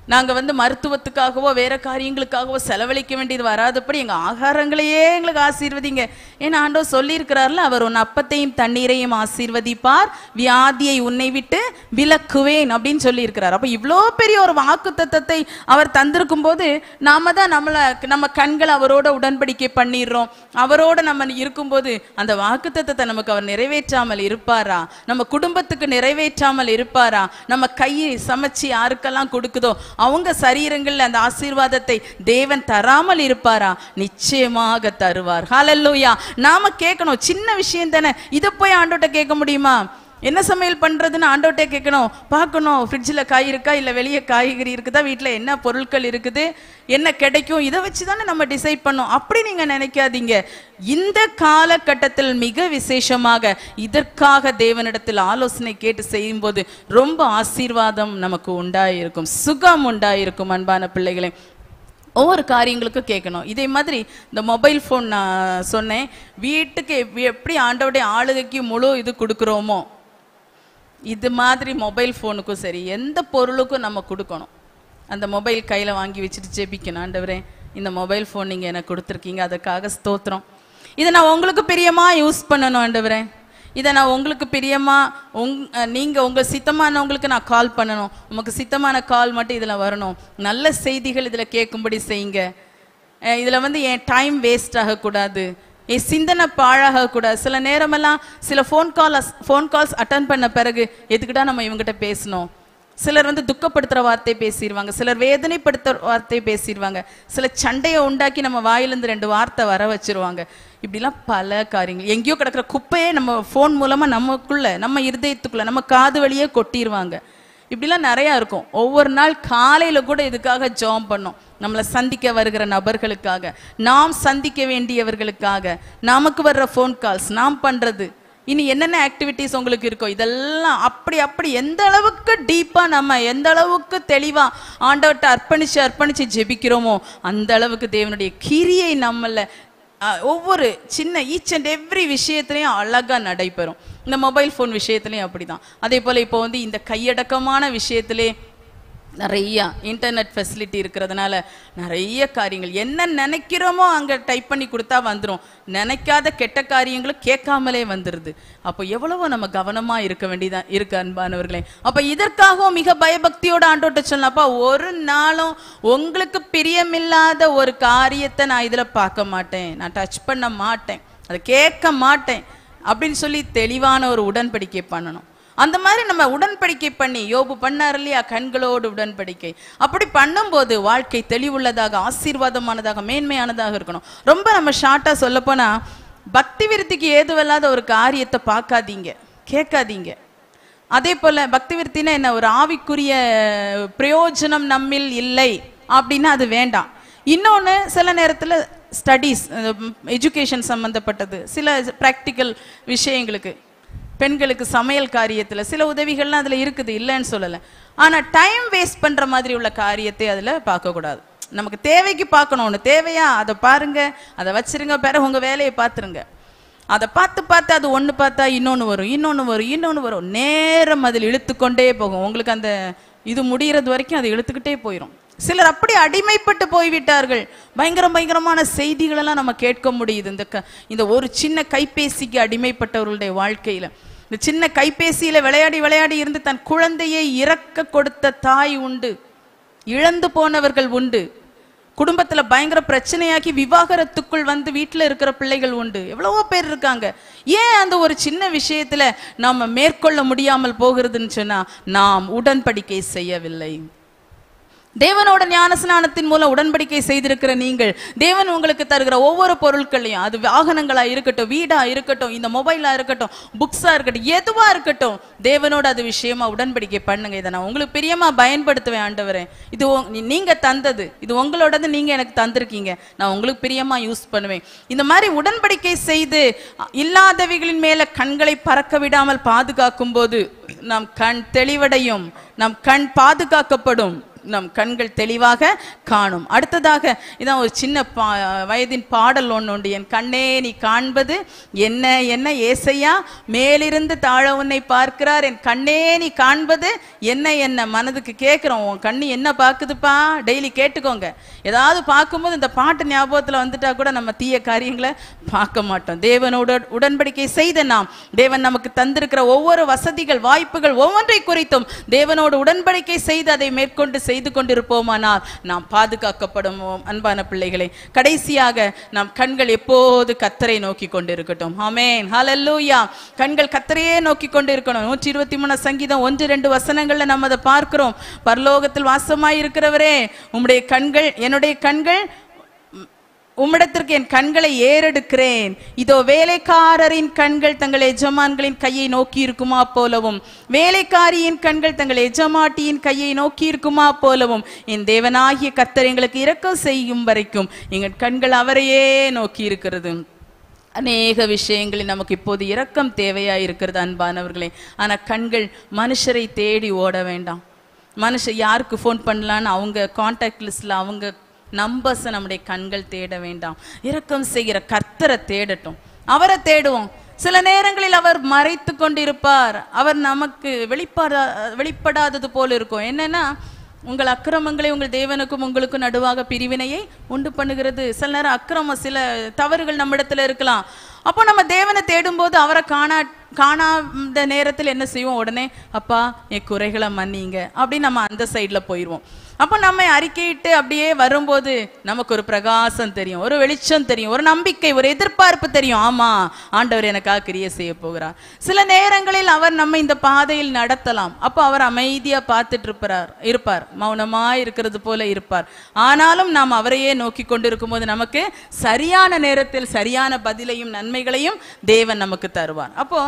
நாங்க வந்து மருத்துவத்துக்காகவோ வேற காரியங்களுக்காகவோ செலவழிக்க வேண்டியது வராதபடி எங்க ஆகாரங்களையே எங்களுக்கு ஆசீர்வதிங்க ஏன்னா ஆண்டவர் சொல்லியிருக்கிறார்ல அவர் உன் அப்பத்தையும் தண்ணீரையும் ஆசீர்வதிப்பார் வியாதியை உன்னை விட்டு விலக்குவேன் அப்படின்னு சொல்லியிருக்கிறார் அப்ப இவ்வளோ பெரிய ஒரு வாக்கு தத்தத்தை அவர் தந்திருக்கும் போது நாம தான் நம்மள நம்ம கண்கள் அவரோட உடன்படிக்கை பண்ணிடுறோம் அவரோட நம்ம இருக்கும்போது அந்த வாக்கு தத்தத்தை நமக்கு அவர் நிறைவேற்றாமல் இருப்பாரா நம்ம குடும்பத்துக்கு நிறைவேற்றாமல் இருப்பாரா நம்ம கையை சமைச்சு யாருக்கெல்லாம் கொடுக்குதோ அவங்க சரீரங்கள்ல அந்த ஆசீர்வாதத்தை தேவன் தராமல் இருப்பாரா நிச்சயமாக தருவார் ஹalleluya நாம கேட்கணும் சின்ன விஷயம் தானே இதை போய் ஆண்டோட்ட கேட்க முடியுமா என்ன சமையல் பண்றதுன்னு ஆண்டோட்டே கேட்கணும் பார்க்கணும் ஃப்ரிட்ஜில் காய் இருக்கா இல்லை வெளியே காய்கறி இருக்குதா வீட்டில் என்ன பொருட்கள் இருக்குது என்ன கிடைக்கும் இதை வச்சு தானே நம்ம டிசைட் பண்ணோம் அப்படி நீங்க நினைக்காதீங்க இந்த காலகட்டத்தில் மிக விசேஷமாக இதற்காக தேவனிடத்தில் ஆலோசனை கேட்டு செய்யும்போது ரொம்ப ஆசீர்வாதம் நமக்கு உண்டாயிருக்கும் சுகம் உண்டாயிருக்கும் அன்பான பிள்ளைகளே ஒவ்வொரு காரியங்களுக்கும் கேட்கணும் இதே மாதிரி இந்த மொபைல் ஃபோன் நான் சொன்னேன் வீட்டுக்கு எப்~ எப்படி ஆண்டோடைய ஆளுகைக்கு முழு இது கொடுக்குறோமோ இது மாதிரி மொபைல் ஃபோனுக்கும் சரி எந்த பொருளுக்கும் நம்ம கொடுக்கணும் அந்த மொபைல் கையில் வாங்கி வச்சுட்டு ஜெபிக்கணும் ஆண்டவரே இந்த மொபைல் ஃபோன் நீங்கள் எனக்கு கொடுத்துருக்கீங்க அதுக்காக ஸ்தோத்திரம் இதை நான் உங்களுக்கு பிரியமா யூஸ் பண்ணணும் ஆண்டவரே இதை நான் உங்களுக்கு பிரியமா உங் அஹ் நீங்க உங்க சித்தமானவங்களுக்கு நான் கால் பண்ணணும் உமக்கு சித்தமான கால் மட்டும் இதுல வரணும் நல்ல செய்திகள் இதுல கேட்கும்படி செய்யுங்க அஹ் இதுல வந்து என் டைம் வேஸ்ட் ஆகக்கூடாது என் சிந்தனை பாழாகக்கூடாது சில நேரமெல்லாம் சில phone call phone calls attend பண்ண பிறகு எதுக்குடா நம்ம இவங்ககிட்ட பேசணும் சிலர் வந்து துக்கப்படுத்துற வார்த்தை பேசிடுவாங்க சிலர் வேதனைப்படுத்துற வார்த்தை பேசிடுவாங்க சில சண்டையை உண்டாக்கி நம்ம வாயிலிருந்து ரெண்டு வார்த்தை வர வச்சிருவாங்க இப்படிலாம் பல காரியங்கள் எங்கேயோ கிடக்கிற குப்பையே நம்ம ஃபோன் மூலமா நமக்குள்ள நம்ம இருதயத்துக்குள்ள நம்ம காது வழியே கொட்டிடுவாங்க இப்படிலாம் நிறையா இருக்கும் ஒவ்வொரு நாள் காலையில கூட இதுக்காக ஜெபம் பண்ணோம் நம்மளை சந்திக்க வருகிற நபர்களுக்காக நாம் சந்திக்க வேண்டியவர்களுக்காக நமக்கு வர்ற ஃபோன் கால்ஸ் நாம் பண்றது இனி என்னென்ன ஆக்டிவிட்டீஸ் உங்களுக்கு இருக்கோ இதெல்லாம் அப்படி அப்படி எந்த அளவுக்கு டீப்பா நம்ம எந்த அளவுக்கு தெளிவா ஆண்டவர்கிட்ட அர்ப்பணிச்சு அர்ப்பணிச்சு ஜெபிக்கிறோமோ அந்த அளவுக்கு தேவனுடைய கிரியை நம்மள அஹ், ஒவ்வொரு சின்ன ஈச் அண்ட் எவ்ரி விஷயத்துலையும் அழகா நடைபெறும் இந்த மொபைல் ஃபோன் விஷயத்துலையும் அப்படிதான் அதே போல இப்போ வந்து இந்த கையடக்கமான விஷயத்திலே நிறைய இன்டர்நெட் ஃபெசிலிட்டி இருக்கிறதுனால நிறைய காரியங்கள் என்ன நினைக்கிறோமோ அங்கே டைப் பண்ணி கொடுத்தா வந்துடும் நினைக்காத கெட்ட காரியங்களும் கேட்காமலே வந்துடுது அப்போ எவ்வளவோ நம்ம கவனமாக இருக்க வேண்டியதா இருக்கு அன்பானவர்களே அப்போ இதற்காகவும் மிக பயபக்தியோட ஆண்டோட்ட சொல்லப்பா ஒரு நாளும் உங்களுக்கு பிரியமில்லாத ஒரு காரியத்தை நான் இதில் பார்க்க மாட்டேன் நான் டச் பண்ண மாட்டேன் அதை கேட்க மாட்டேன் அப்படின்னு சொல்லி தெளிவான ஒரு உடன்படிக்கை பண்ணணும் அந்த மாதிரி நம்ம உடன்படிக்கை பண்ணி யோபு பண்ணார் இல்லையா கண்களோடு உடன்படிக்கை அப்படி பண்ணும்போது வாழ்க்கை தெளிவுள்ளதாக ஆசீர்வாதமானதாக மேன்மையானதாக இருக்கணும் ரொம்ப நம்ம ஷார்ட்டா சொல்லப்போனா பக்தி விருத்திக்கு ஏதுவல்லாத ஒரு காரியத்தை பார்க்காதீங்க கேட்காதீங்க அதே போல பக்தி விருத்தினா என்ன ஒரு ஆவிக்குரிய பிரயோஜனம் நம்மில் இல்லை அப்படின்னா அது வேண்டாம் இன்னொன்று சில நேரத்தில் ஸ்டடீஸ் எஜுகேஷன் சம்மந்தப்பட்டது சில ப்ராக்டிக்கல் விஷயங்களுக்கு பெண்களுக்கு சமையல் காரியத்துல சில உதவிகள்லாம் அதுல இருக்குது இல்லைன்னு சொல்லலை ஆனா டைம் வேஸ்ட் பண்ற மாதிரி உள்ள காரியத்தை அதுல பார்க்கக்கூடாது நமக்கு தேவைக்கு பார்க்கணும் ஒன்று தேவையா அதை பாருங்க அதை வச்சிருங்க பிறகு உங்க வேலையை பார்த்துருங்க அதை பார்த்து பார்த்து அது ஒன்று பார்த்தா இன்னொன்று வரும் இன்னொன்று வரும் இன்னொன்று வரும் நேரம் அதில் இழுத்துக்கொண்டே போகும் உங்களுக்கு அந்த இது முடிகிறது வரைக்கும் அது இழுத்துக்கிட்டே போயிடும் சிலர் அப்படி அடிமைப்பட்டு போய்விட்டார்கள் பயங்கரம் பயங்கரமான செய்திகளெல்லாம் நம்ம கேட்க முடியுது இந்த க இந்த ஒரு சின்ன கைபேசிக்கு அடிமைப்பட்டவர்களுடைய வாழ்க்கையில இந்த சின்ன கைபேசியில விளையாடி விளையாடி இருந்து தன் குழந்தையை இறக்க கொடுத்த தாய் உண்டு இழந்து போனவர்கள் உண்டு குடும்பத்துல பயங்கர பிரச்சனையாக்கி விவாகரத்துக்குள் வந்து வீட்டுல இருக்கிற பிள்ளைகள் உண்டு எவ்வளவோ பேர் இருக்காங்க ஏன் அந்த ஒரு சின்ன விஷயத்துல நாம மேற்கொள்ள முடியாமல் போகிறதுன்னு சொன்னா நாம் உடன்படிக்கை செய்யவில்லை தேவனோட ஞானஸ்நானத்தின் மூலம் உடன்படிக்கை செய்திருக்கிற நீங்கள் தேவன் உங்களுக்கு தருகிற ஒவ்வொரு பொருட்களையும் அது வாகனங்களா இருக்கட்டும் வீடா இருக்கட்டும் இந்த மொபைலா இருக்கட்டும் புக்ஸா இருக்கட்டும் எதுவா இருக்கட்டும் தேவனோட அது விஷயமா உடன்படிக்கை பண்ணுங்க இதை நான் உங்களுக்கு பிரியமா பயன்படுத்துவேன் ஆண்டவரே இது உங்க- நீ- நீங்க தந்தது இது உங்களோடது நீங்க எனக்கு தந்திருக்கீங்க நான் உங்களுக்கு பிரியமா யூஸ் பண்ணுவேன் இந்த மாதிரி உடன்படிக்கை செய்து அ, இல்லாதவைகளின் மேல கண்களை பறக்க விடாமல் பாதுகாக்கும் போது நம் கண் தெளிவடையும் நம் கண் பாதுகாக்கப்படும் நம் கண்கள் தெளிவாக காணும் அடுத்ததாக இதான் ஒரு சின்ன பா வயதின் பாடல் ஒன்று உண்டு என் கண்ணே நீ காண்பது என்ன என்ன ஏசையா மேலிருந்து தாழ உன்னை பார்க்கிறார் என் கண்ணே நீ காண்பது என்ன என்ன மனதுக்கு கேட்குறோம் உன் கண்ணு என்ன பார்க்குதுப்பா டெய்லி கேட்டுக்கோங்க ஏதாவது பார்க்கும்போது இந்த பாட்டு ஞாபகத்தில் வந்துட்டா கூட நம்ம தீய காரியங்களை பார்க்க மாட்டோம் தேவனோட உடன்படிக்கை செய்த நாம் தேவன் நமக்கு தந்திருக்கிற ஒவ்வொரு வசதிகள் வாய்ப்புகள் ஒவ்வொன்றை குறித்தும் தேவனோடு உடன்படிக்கை செய்து அதை மேற்கொண்டு செய்து கொண்டிருப்போமானால் நாம் பாதுகாக்கப்படுவோம் அன்பான பிள்ளைகளே கடைசியாக நாம் கண்கள் எப்போது கத்தரை நோக்கி கொண்டிருக்கட்டும் ஆமென் ஹalleluya கண்கள் கத்தரையே நோக்கி கொண்டிருக்கணும் நூற்றி இருபத்தி மூணு சங்கீதம் ஒன்று ரெண்டு வசனங்கள்ல நம்ம அதை பார்க்கிறோம் பரலோகத்தில் வாசமாய் இருக்கிறவரே உம்முடைய கண்கள் என்னுடைய கண்கள் உம்மிடத்திற்கு என் கண்களை ஏறெடுக்கிறேன் இதோ வேலைக்காரரின் கண்கள் தங்கள் எஜமான்களின் கையை நோக்கி இருக்குமா போலவும் வேலைக்காரியின் கண்கள் தங்கள் எஜமாட்டியின் கையை நோக்கி இருக்குமா போலவும் என் தேவனாகிய கர்த்தர் எங்களுக்கு இரக்கம் செய்யும் வரைக்கும் எங்கள் கண்கள் அவரையே நோக்கி இருக்கிறது அநேக விஷயங்களில் நமக்கு இப்போது இரக்கம் தேவையா இருக்கிறது அன்பானவர்களே ஆனா கண்கள் மனுஷரை தேடி ஓட வேண்டாம் மனுஷன் யாருக்கு ஃபோன் பண்ணலான்னு அவங்க காண்டாக்ட் லிஸ்ட்ல அவங்க நம்பர்ஸை நம்முடைய கண்கள் தேட வேண்டாம் இரக்கம் செய்கிற கர்த்தரை தேடட்டும் அவரை தேடுவோம் சில நேரங்களில் அவர் மறைத்து கொண்டிருப்பார் அவர் நமக்கு வெளிப்படா வெளிப்படாதது போல இருக்கும் என்னன்னா உங்கள் அக்கிரமங்களை உங்கள் தேவனுக்கும் உங்களுக்கும் நடுவாக பிரிவினையை உண்டு பண்ணுகிறது சில நேரம் அக்கிரமம் சில தவறுகள் நம்மிடத்துல இருக்கலாம் அப்போ நம்ம தேவனை தேடும்போது அவரை காணா காணாத நேரத்தில் என்ன செய்வோம் உடனே அப்பா என் குறைகளை மன்னிங்க அப்படின்னு நம்ம அந்த சைடில் போயிடுவோம் அப்போ நம்ம அறிக்கையிட்டு அப்படியே வரும்போது நமக்கு ஒரு பிரகாசம் தெரியும் ஒரு வெளிச்சம் தெரியும் ஒரு நம்பிக்கை ஒரு எதிர்பார்ப்பு தெரியும் ஆமா ஆண்டவர் எனக்காக கிரியை செய்ய போகிறார் சில நேரங்களில் அவர் நம்ம இந்த பாதையில் நடத்தலாம் அப்போ அவர் அமைதியா பார்த்துட்டு இருப்பார் இருப்பார் மௌனமா இருக்கிறது போல இருப்பார் ஆனாலும் நாம் அவரையே நோக்கி கொண்டிருக்கும் போது நமக்கு சரியான நேரத்தில் சரியான பதிலையும் நன்மைகளையும் தேவன் நமக்கு தருவார் அப்போ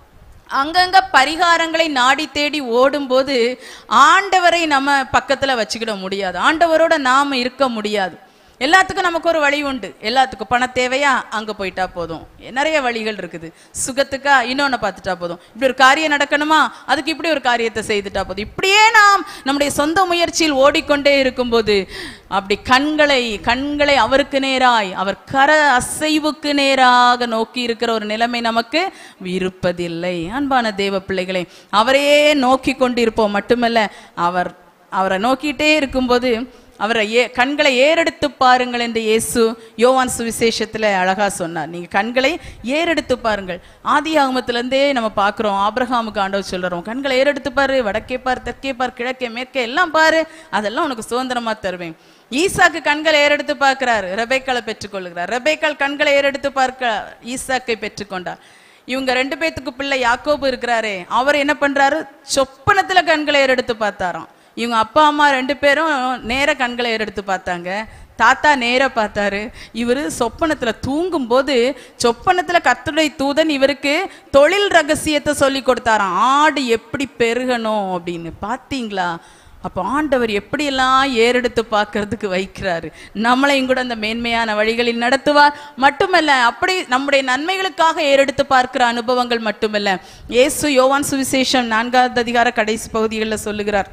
அங்கங்க பரிகாரங்களை நாடி தேடி ஓடும்போது ஆண்டவரை நம்ம பக்கத்துல வச்சுக்கிட முடியாது ஆண்டவரோட நாம இருக்க முடியாது எல்லாத்துக்கும் நமக்கு ஒரு வழி உண்டு எல்லாத்துக்கும் பண தேவையா அங்க போயிட்டா போதும் நிறைய வழிகள் இருக்குது சுகத்துக்கா இன்னொன்னு பார்த்துட்டா போதும் இப்படி ஒரு காரியம் நடக்கணுமா அதுக்கு இப்படி ஒரு காரியத்தை செய்துட்டா போதும் இப்படியே நாம் நம்முடைய சொந்த முயற்சியில் ஓடிக்கொண்டே இருக்கும்போது அப்படி கண்களை கண்களை அவருக்கு நேராய் அவர் கர அசைவுக்கு நேராக நோக்கி இருக்கிற ஒரு நிலைமை நமக்கு இருப்பதில்லை அன்பான தேவ பிள்ளைகளே அவரையே நோக்கி கொண்டிருப்போம் மட்டுமல்ல அவர் அவரை நோக்கிட்டே இருக்கும்போது அவரை ஏ கண்களை ஏறெடுத்து பாருங்கள் என்று இயேசு யோவான் சுவிசேஷத்துல அழகா சொன்னார் நீங்க கண்களை ஏறெடுத்து பாருங்கள் ஆதி ஆகமத்திலேருந்தே நம்ம பார்க்குறோம் ஆபிரகாமுக்கு ஆண்டவர் சொல்றோம் கண்களை ஏறெடுத்து பாரு வடக்கே பார் தெற்கே பார் கிழக்கே மேற்கே எல்லாம் பாரு அதெல்லாம் உனக்கு சுதந்திரமா தருவேன் ஈசாக்கு கண்களை ஏறெடுத்து பார்க்கிறார் ரெபேக்காளை பெற்றுக்கொள்கிறார் ரெபேக்காள் கண்களை ஏறெடுத்து பார்க்க ஈசாக்கை பெற்றுக்கொண்டார் இவங்க ரெண்டு பேத்துக்கு பிள்ளை யாக்கோபு இருக்கிறாரே அவர் என்ன பண்றாரு சொப்பனத்துல கண்களை ஏறெடுத்து பார்த்தாராம் இவங்க அப்பா அம்மா ரெண்டு பேரும் நேர கண்களை ஏறெடுத்து பார்த்தாங்க தாத்தா நேர பார்த்தாரு இவரு சொப்பனத்துல தூங்கும்போது சொப்பனத்துல கர்த்தருடைய தூதன் இவருக்கு தொழில் ரகசியத்தை சொல்லி கொடுத்தாராம் ஆடு எப்படி பெருகணும் அப்படின்னு பார்த்தீங்களா அப்போ ஆண்டவர் எப்படியெல்லாம் ஏறெடுத்து பார்க்கறதுக்கு வைக்கிறாரு நம்மளையும் கூட அந்த மேன்மையான வழிகளில் நடத்துவார் மட்டுமல்ல அப்படி நம்முடைய நன்மைகளுக்காக ஏறெடுத்து பார்க்கிற அனுபவங்கள் மட்டுமல்ல இயேசு யோவான் சுவிசேஷம் நான்காவது அதிகார கடைசி பகுதிகளில் சொல்லுகிறார்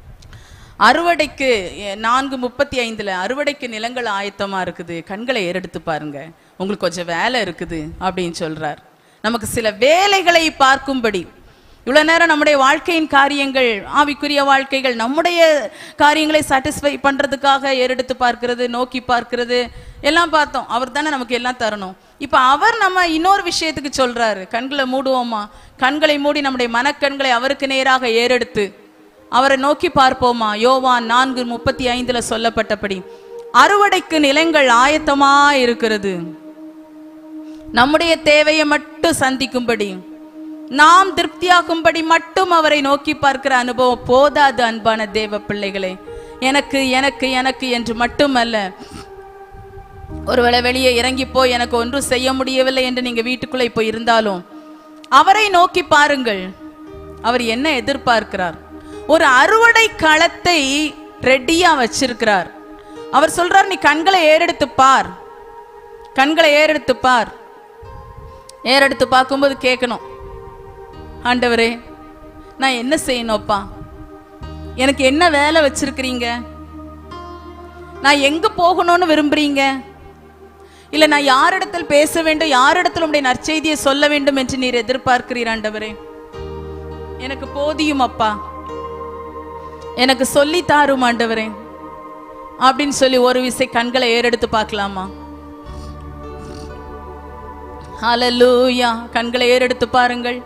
அறுவடைக்கு எ, நான்கு முப்பத்தி ஐந்துல அறுவடைக்கு நிலங்கள் ஆயத்தமா இருக்குது கண்களை ஏறெடுத்து பாருங்க உங்களுக்கு கொஞ்சம் வேலை இருக்குது அப்படின்னு சொல்றார் நமக்கு சில வேலைகளை பார்க்கும்படி இவ்வளவு நேரம் நம்முடைய வாழ்க்கையின் காரியங்கள் ஆவிக்குரிய வாழ்க்கைகள் நம்முடைய காரியங்களை சாட்டிஸ்ஃபை பண்றதுக்காக ஏறெடுத்து பார்க்கிறது நோக்கி பார்க்கிறது எல்லாம் பார்த்தோம் அவர் தானே நமக்கு எல்லாம் தரணும் இப்ப அவர் நம்ம இன்னொரு விஷயத்துக்கு சொல்றாரு கண்களை மூடுவோமா கண்களை மூடி நம்முடைய மனக்கண்களை அவருக்கு நேராக ஏறெடுத்து அவரை நோக்கி பார்ப்போமா யோவான் நான்கு முப்பத்தி ஐந்துல சொல்லப்பட்டபடி அறுவடைக்கு நிலங்கள் ஆயத்தமா இருக்கிறது நம்முடைய தேவையை மட்டும் சந்திக்கும்படி நாம் திருப்தியாகும்படி மட்டும் அவரை நோக்கி பார்க்கிற அனுபவம் போதாது அன்பான தேவ பிள்ளைகளே எனக்கு எனக்கு எனக்கு என்று மட்டுமல்ல ஒருவேளை வெளியே இறங்கி போய் எனக்கு ஒன்றும் செய்ய முடியவில்லை என்று நீங்க வீட்டுக்குள்ளே போய் இருந்தாலும் அவரை நோக்கி பாருங்கள் அவர் என்ன எதிர்பார்க்கிறார் ஒரு அறுவடை களத்தை ரெடியா வச்சிருக்கிறார் அவர் சொல்றார் நீ கண்களை ஏறெடுத்து பார் கண்களை ஏறெடுத்து பார் ஏறெடுத்து பார்க்கும்போது கேட்கணும் ஆண்டவரே நான் என்ன செய்யணும்ப்பா எனக்கு என்ன வேலை வச்சிருக்கிறீங்க நான் எங்க போகணும்னு விரும்புறீங்க இல்ல நான் யாரிடத்தில் பேச வேண்டும் யாரிடத்தில் உடைய நற்செய்தியை சொல்ல வேண்டும் என்று நீர் எதிர்பார்க்கிறீர் ஆண்டவரே எனக்கு போதியும் அப்பா எனக்கு சொல்லி தாரும் ஆண்டவரே அப்படின்னு சொல்லி ஒரு விசை கண்களை ஏறெடுத்து பார்க்கலாமா ஹalleluya கண்களை ஏறெடுத்து பாருங்கள்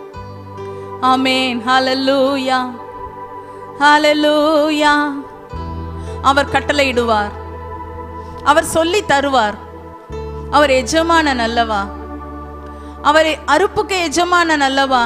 ஆமென் ஹalleluya ஹalleluya அவர் கட்டளையிடுவார் அவர் சொல்லி தருவார் அவர் எஜமானன் அல்லவா அவர் அறுப்புக்கு எஜமானன் அல்லவா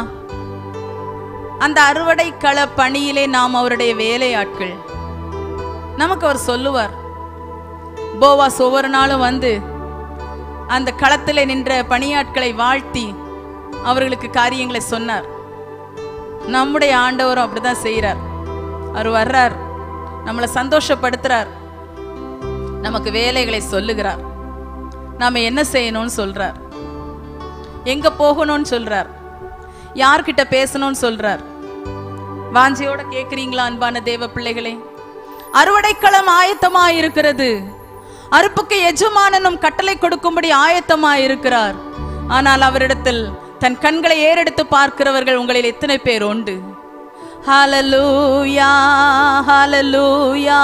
அந்த அறுவடை கள பணியிலே நாம் அவருடைய வேலையாட்கள் நமக்கு அவர் சொல்லுவார் போவாஸ் ஒவ்வொரு நாளும் வந்து அந்த களத்திலே நின்ற பணியாட்களை வாழ்த்தி அவர்களுக்கு காரியங்களை சொன்னார் நம்முடைய ஆண்டவரும் அப்படிதான் செய்கிறார் அவர் வர்றார் நம்மளை சந்தோஷப்படுத்துறார் நமக்கு வேலைகளை சொல்லுகிறார் நாம என்ன செய்யணும்னு சொல்றார் எங்க போகணும்னு சொல்றார் யார்கிட்ட பேசணும்னு சொல்றார் வாஞ்சியோட கேக்குறீங்களா அன்பான தேவ பிள்ளைகளே அறுவடைக்களம் ஆயத்தமா இருக்கிறது அறுப்புக்கு எஜமானனும் கட்டளை கொடுக்கும்படி ஆயத்தமா இருக்கிறார் ஆனால் அவரிடத்தில் தன் கண்களை ஏறெடுத்து பார்க்கிறவர்கள் உங்களில் எத்தனை பேர் உண்டு ஹalleluya ஹalleluya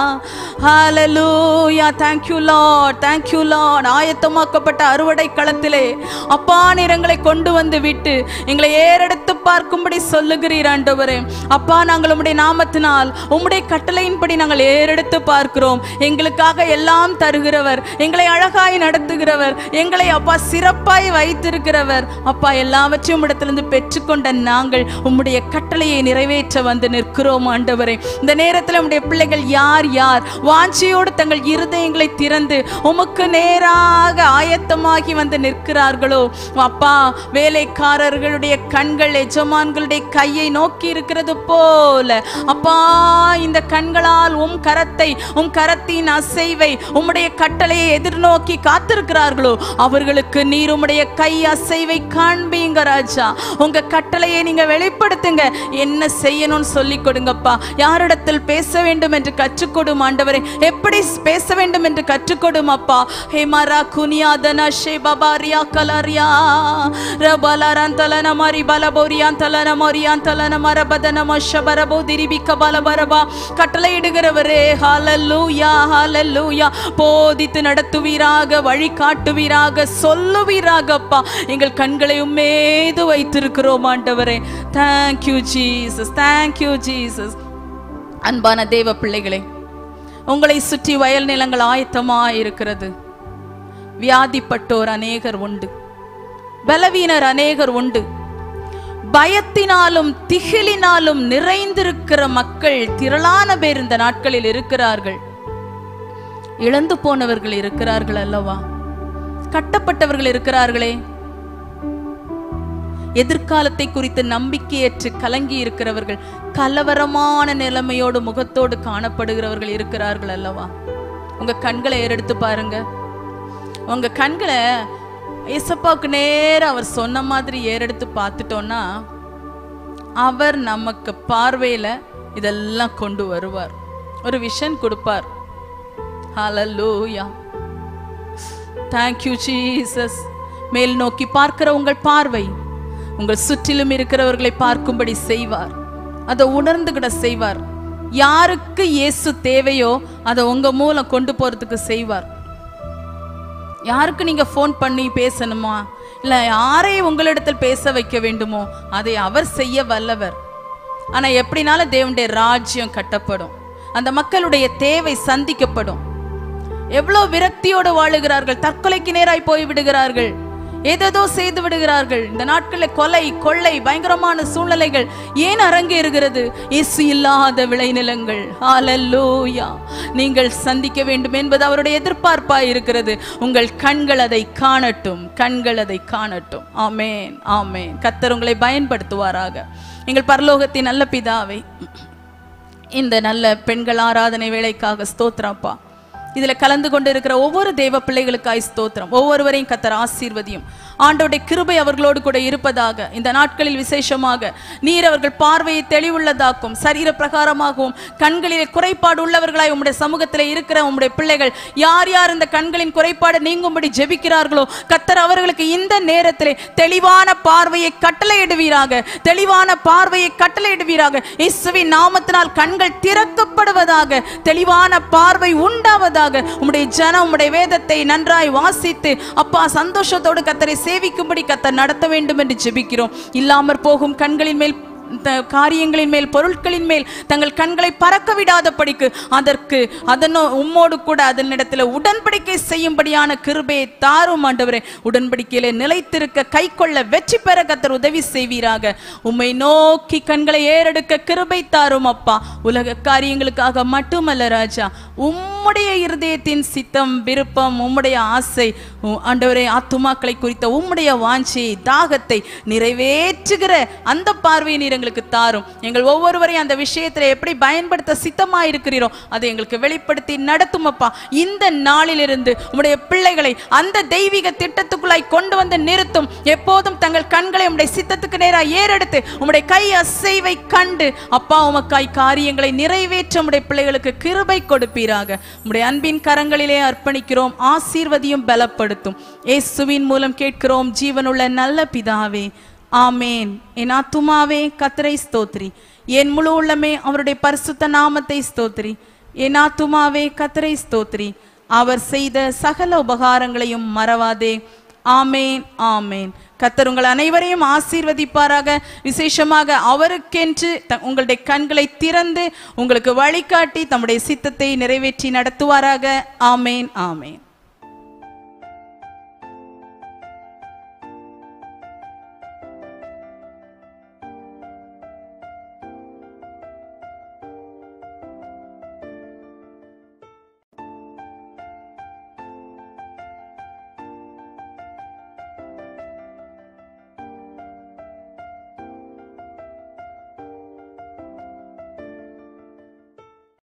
ஹalleluya thank you lord thank you lord ஆயத்தமாக்கப்பட்ட அறுவடை களத்திலே அப்பா நிறங்களை கொண்டு வந்து விட்டு எங்களை ஏறெடுத்து பார்க்கும்படி சொல்லுகிறீர் ஆண்டவரே அப்பா நாங்கள் உம்முடைய நாமத்தினால் உம்முடைய கட்டளையின்படி நாங்கள் ஏறெடுத்து பார்க்கிறோம் எங்களுக்காக எல்லாம் தருகிறவர் எங்களை அழகாய் நடத்துகிறவர் எங்களை அப்பா சிறப்பாய் வைத்திருக்கிறவர் அப்பா எல்லாவற்றையும் இடத்திலிருந்து பெற்றுக்கொண்ட நாங்கள் உம்முடைய கட்டளையை நிறைவேற்ற வந்து நிற்கிறோம் ஆண்டவரே இந்த நேரத்தில் உம்முடைய பிள்ளைகள் யார் யார் வாஞ்சியோடு தங்கள் இருதயங்களை திறந்து உமக்கு நேராக ஆயத்தமாகி வந்து நிற்கிறார்களோ அப்பா வேலைக்காரர்களுடைய கண்கள் எஜமான்களுடைய கையை நோக்கி இருக்கிறது போல அப்பா இந்த கண்களால் உம் கரத்தை உம் கரத்தின் அசைவை உம்முடைய கட்டளையை எதிர்நோக்கி காத்திருக்கிறார்களோ அவர்களுக்கு நீர் உம்முடைய கை அசைவை காண்பீங்க ராஜா உங்க கட்டளையை நீங்க வெளிப்படுத்துங்க என்ன செய்யணும்னு சொல்லி கொடுங்கப்பா யாரிடத்தில் பேச வேண்டும் என்று கற்றுக்கொடும் ஆண்டவரே எப்படி பேச வேண்டும் என்று கற்றுக்கொடும் அப்பா ஹேமரா குனியா தனா ஷே பபாரியா கலரியா ரபலரான் தலன மரி பலபோரியான் தலன மரியான் தலன மரபதன மஷபரபோ திரிபிக்க பலபரபா கட்டளையிடுகிறவரே ஹalleluya ஹalleluya போதித்து நடத்துவீராக வழி காட்டுவீராக சொல்லுவீராகப்பா எங்கள் கண்களை உம்மேது வைத்திருக்கிறோம் ஆண்டவரே தேங்க்யூ ஜீசஸ் தேங்க்யூ ஜீசஸ் அன்பான தேவ பிள்ளைகளே உங்களை சுற்றி வயல் நிலங்கள் ஆயத்தமாய் இருக்கிறது வியாதிப்பட்டோர் அநேகர் உண்டு பலவீனர் அநேகர் உண்டு பயத்தினாலும் திகிலினாலும் நிறைந்திருக்கிற மக்கள் திரளான பேர் இந்த நாட்களில் இருக்கிறார்கள் இழந்து போனவர்கள் இருக்கிறார்கள் அல்லவா கட்டப்பட்டவர்கள் இருக்கிறார்களே எதிர்காலத்தை குறித்து நம்பிக்கையற்று கலங்கி இருக்கிறவர்கள் கலவரமான நிலைமையோடு முகத்தோடு காணப்படுகிறவர்கள் இருக்கிறார்கள் அல்லவா உங்க கண்களை ஏறெடுத்து பாருங்க உங்க கண்களை ஏசப்பாவுக்கு நேரா அவர் சொன்ன மாதிரி ஏறெடுத்து பார்த்துட்டோம்னா அவர் நமக்கு பார்வையில இதெல்லாம் கொண்டு வருவார் ஒரு விஷன் கொடுப்பார் ஹalleluya தேங்க்யூ ஜீசஸ் மேல் நோக்கி பார்க்கிற உங்கள் பார்வை உங்கள் சுற்றிலும் இருக்கிறவர்களை பார்க்கும்படி செய்வார் அதை உணர்ந்துகிட செய்வார் யாருக்கு இயேசு தேவையோ அதை உங்க மூலம் கொண்டு போறதுக்கு செய்வார் யாருக்கு நீங்க ஃபோன் பண்ணி பேசணுமா இல்ல யாரை உங்களிடத்தில் பேச வைக்க வேண்டுமோ அதை அவர் செய்ய வல்லவர் ஆனா எப்படினாலும் தேவனுடைய ராஜ்யம் கட்டப்படும் அந்த மக்களுடைய தேவை சந்திக்கப்படும் எவ்வளவு விரக்தியோடு வாழுகிறார்கள் தற்கொலைக்கு நேராய் போய் விடுகிறார்கள் ஏதேதோ செய்து விடுகிறார்கள் இந்த நாட்களில் கொலை கொள்ளை பயங்கரமான சூழ்நிலைகள் ஏன் அரங்கேறுகிறது இயேசு இல்லாத விளைநிலங்கள் ஹalleluya நீங்கள் சந்திக்க வேண்டும் என்பது அவருடைய எதிர்பார்ப்பாய் இருக்கிறது உங்கள் கண்கள் அதை காணட்டும் கண்கள் அதை காணட்டும் ஆமென் ஆமென் கர்த்தர் உங்களை பயன்படுத்துவாராக எங்கள் பரலோகத்தின் நல்ல பிதாவை இந்த நல்ல பெண்கள் ஆராதனை வேலைக்காக ஸ்தோத்திரப்பா இதுல கலந்து கொண்டு இருக்கிற ஒவ்வொரு தேவ பிள்ளைகளுக்காய் ஸ்தோத்திரம் ஒவ்வொருவரையும் கத்தர் ஆசீர்வதியும் ஆண்டோடைய கிருபை அவர்களோடு கூட இருப்பதாக இந்த நாட்களில் விசேஷமாக நீர் அவர்கள் பார்வையை தெளிவுள்ளதாக்கும் சரீர பிரகாரமாகவும் கண்களிலே குறைபாடு உள்ளவர்களாய் உம்முடைய சமூகத்திலே இருக்கிற உம்முடைய பிள்ளைகள் யார் யார் இந்த கண்களின் குறைபாடு நீங்கும்படி ஜெபிக்கிறார்களோ கத்தர் அவர்களுக்கு இந்த நேரத்திலே தெளிவான பார்வையை கட்டளையிடுவீராக தெளிவான பார்வையை கட்டளையிடுவீராக இயேசுவின் நாமத்தினால் கண்கள் திறக்கப்படுவதாக தெளிவான பார்வை உண்டாவதாக உம்முடைய ஜனம் உம்முடைய வேதத்தை நன்றாய் வாசித்து அப்பா சந்தோஷத்தோடு கத்தரை சேவிக்கும்படி கத்தர் நடத்த வேண்டும் என்று ஜெபிக்கிறோம் இல்லாமற் போகும் கண்களின் மேல் த- காரியங்களின் மேல் பொருட்களின் மேல் தங்கள் கண்களை பறக்க விடாதபடிக்கு அதற்கு அதனோ உம்மோடு கூட அதனிடத்தில் உடன்படிக்கை செய்யும்படியான கிருபையை தாரும் ஆண்டவரே உடன்படிக்கையிலே நிலைத்திருக்க கை கொள்ள வெற்றி பெற கத்தர் உதவி செய்வீராக உம்மை நோக்கி கண்களை ஏறெடுக்க கிருபை தாரும் அப்பா உலக காரியங்களுக்காக மட்டுமல்ல ராஜா உம்முடைய இருதயத்தின் சித்தம் விருப்பம் உம்முடைய ஆசை உ- ஆண்டவரே ஆத்துமாக்களை குறித்த உம்முடைய வாஞ்சியை தாகத்தை நிறைவேற்றுகிற அந்த பார்வையை நீர் எங்களுக்கு தாரும் எங்கள் ஒவ்வொருவரையும் அந்த விஷயத்துல எப்படி பயன்படுத்த சித்தமா இருக்கிறீரோ அதை எங்களுக்கு வெளிப்படுத்தி நடத்தும் அப்பா இந்த நாளிலிருந்து உம்முடைய பிள்ளைகளை அந்த தெய்வீக திட்டத்துக்குள்ளாய் கொண்டு வந்து நிறுத்தும் எப்போதும் தங்கள் கண்களை உம்முடைய சித்தத்துக்கு நேராக ஏறெடுத்து உம்முடைய கை அசைவை கண்டு அப்பா உமக்காய் காரியங்களை நிறைவேற்ற உம்முடைய பிள்ளைகளுக்கு கிருபை கொடுப்பீராக உம்முடைய அன்பின் கரங்களிலே அர்ப்பணிக்கிறோம் ஆசீர்வதியும் பலப்படுத்தும் இயேசுவின் மூலம் கேட்கிறோம் ஜீவனுள்ள நல்ல பிதாவே ஆமேன் என் ஆத்துமாவே கத்தரை ஸ்தோத்ரி என் முழு உள்ளமே அவருடைய பரிசுத்த நாமத்தை ஸ்தோத்ரி என் ஆத்துமாவே கத்தரை ஸ்தோத்ரி அவர் செய்த சகல உபகாரங்களையும் மறவாதே ஆமேன் ஆமேன் கத்தர் உங்கள் அனைவரையும் ஆசீர்வதிப்பாராக விசேஷமாக அவருக்கென்று த- உங்களுடைய கண்களை திறந்து உங்களுக்கு வழிகாட்டி தம்முடைய சித்தத்தை நிறைவேற்றி நடத்துவாராக ஆமேன் ஆமேன்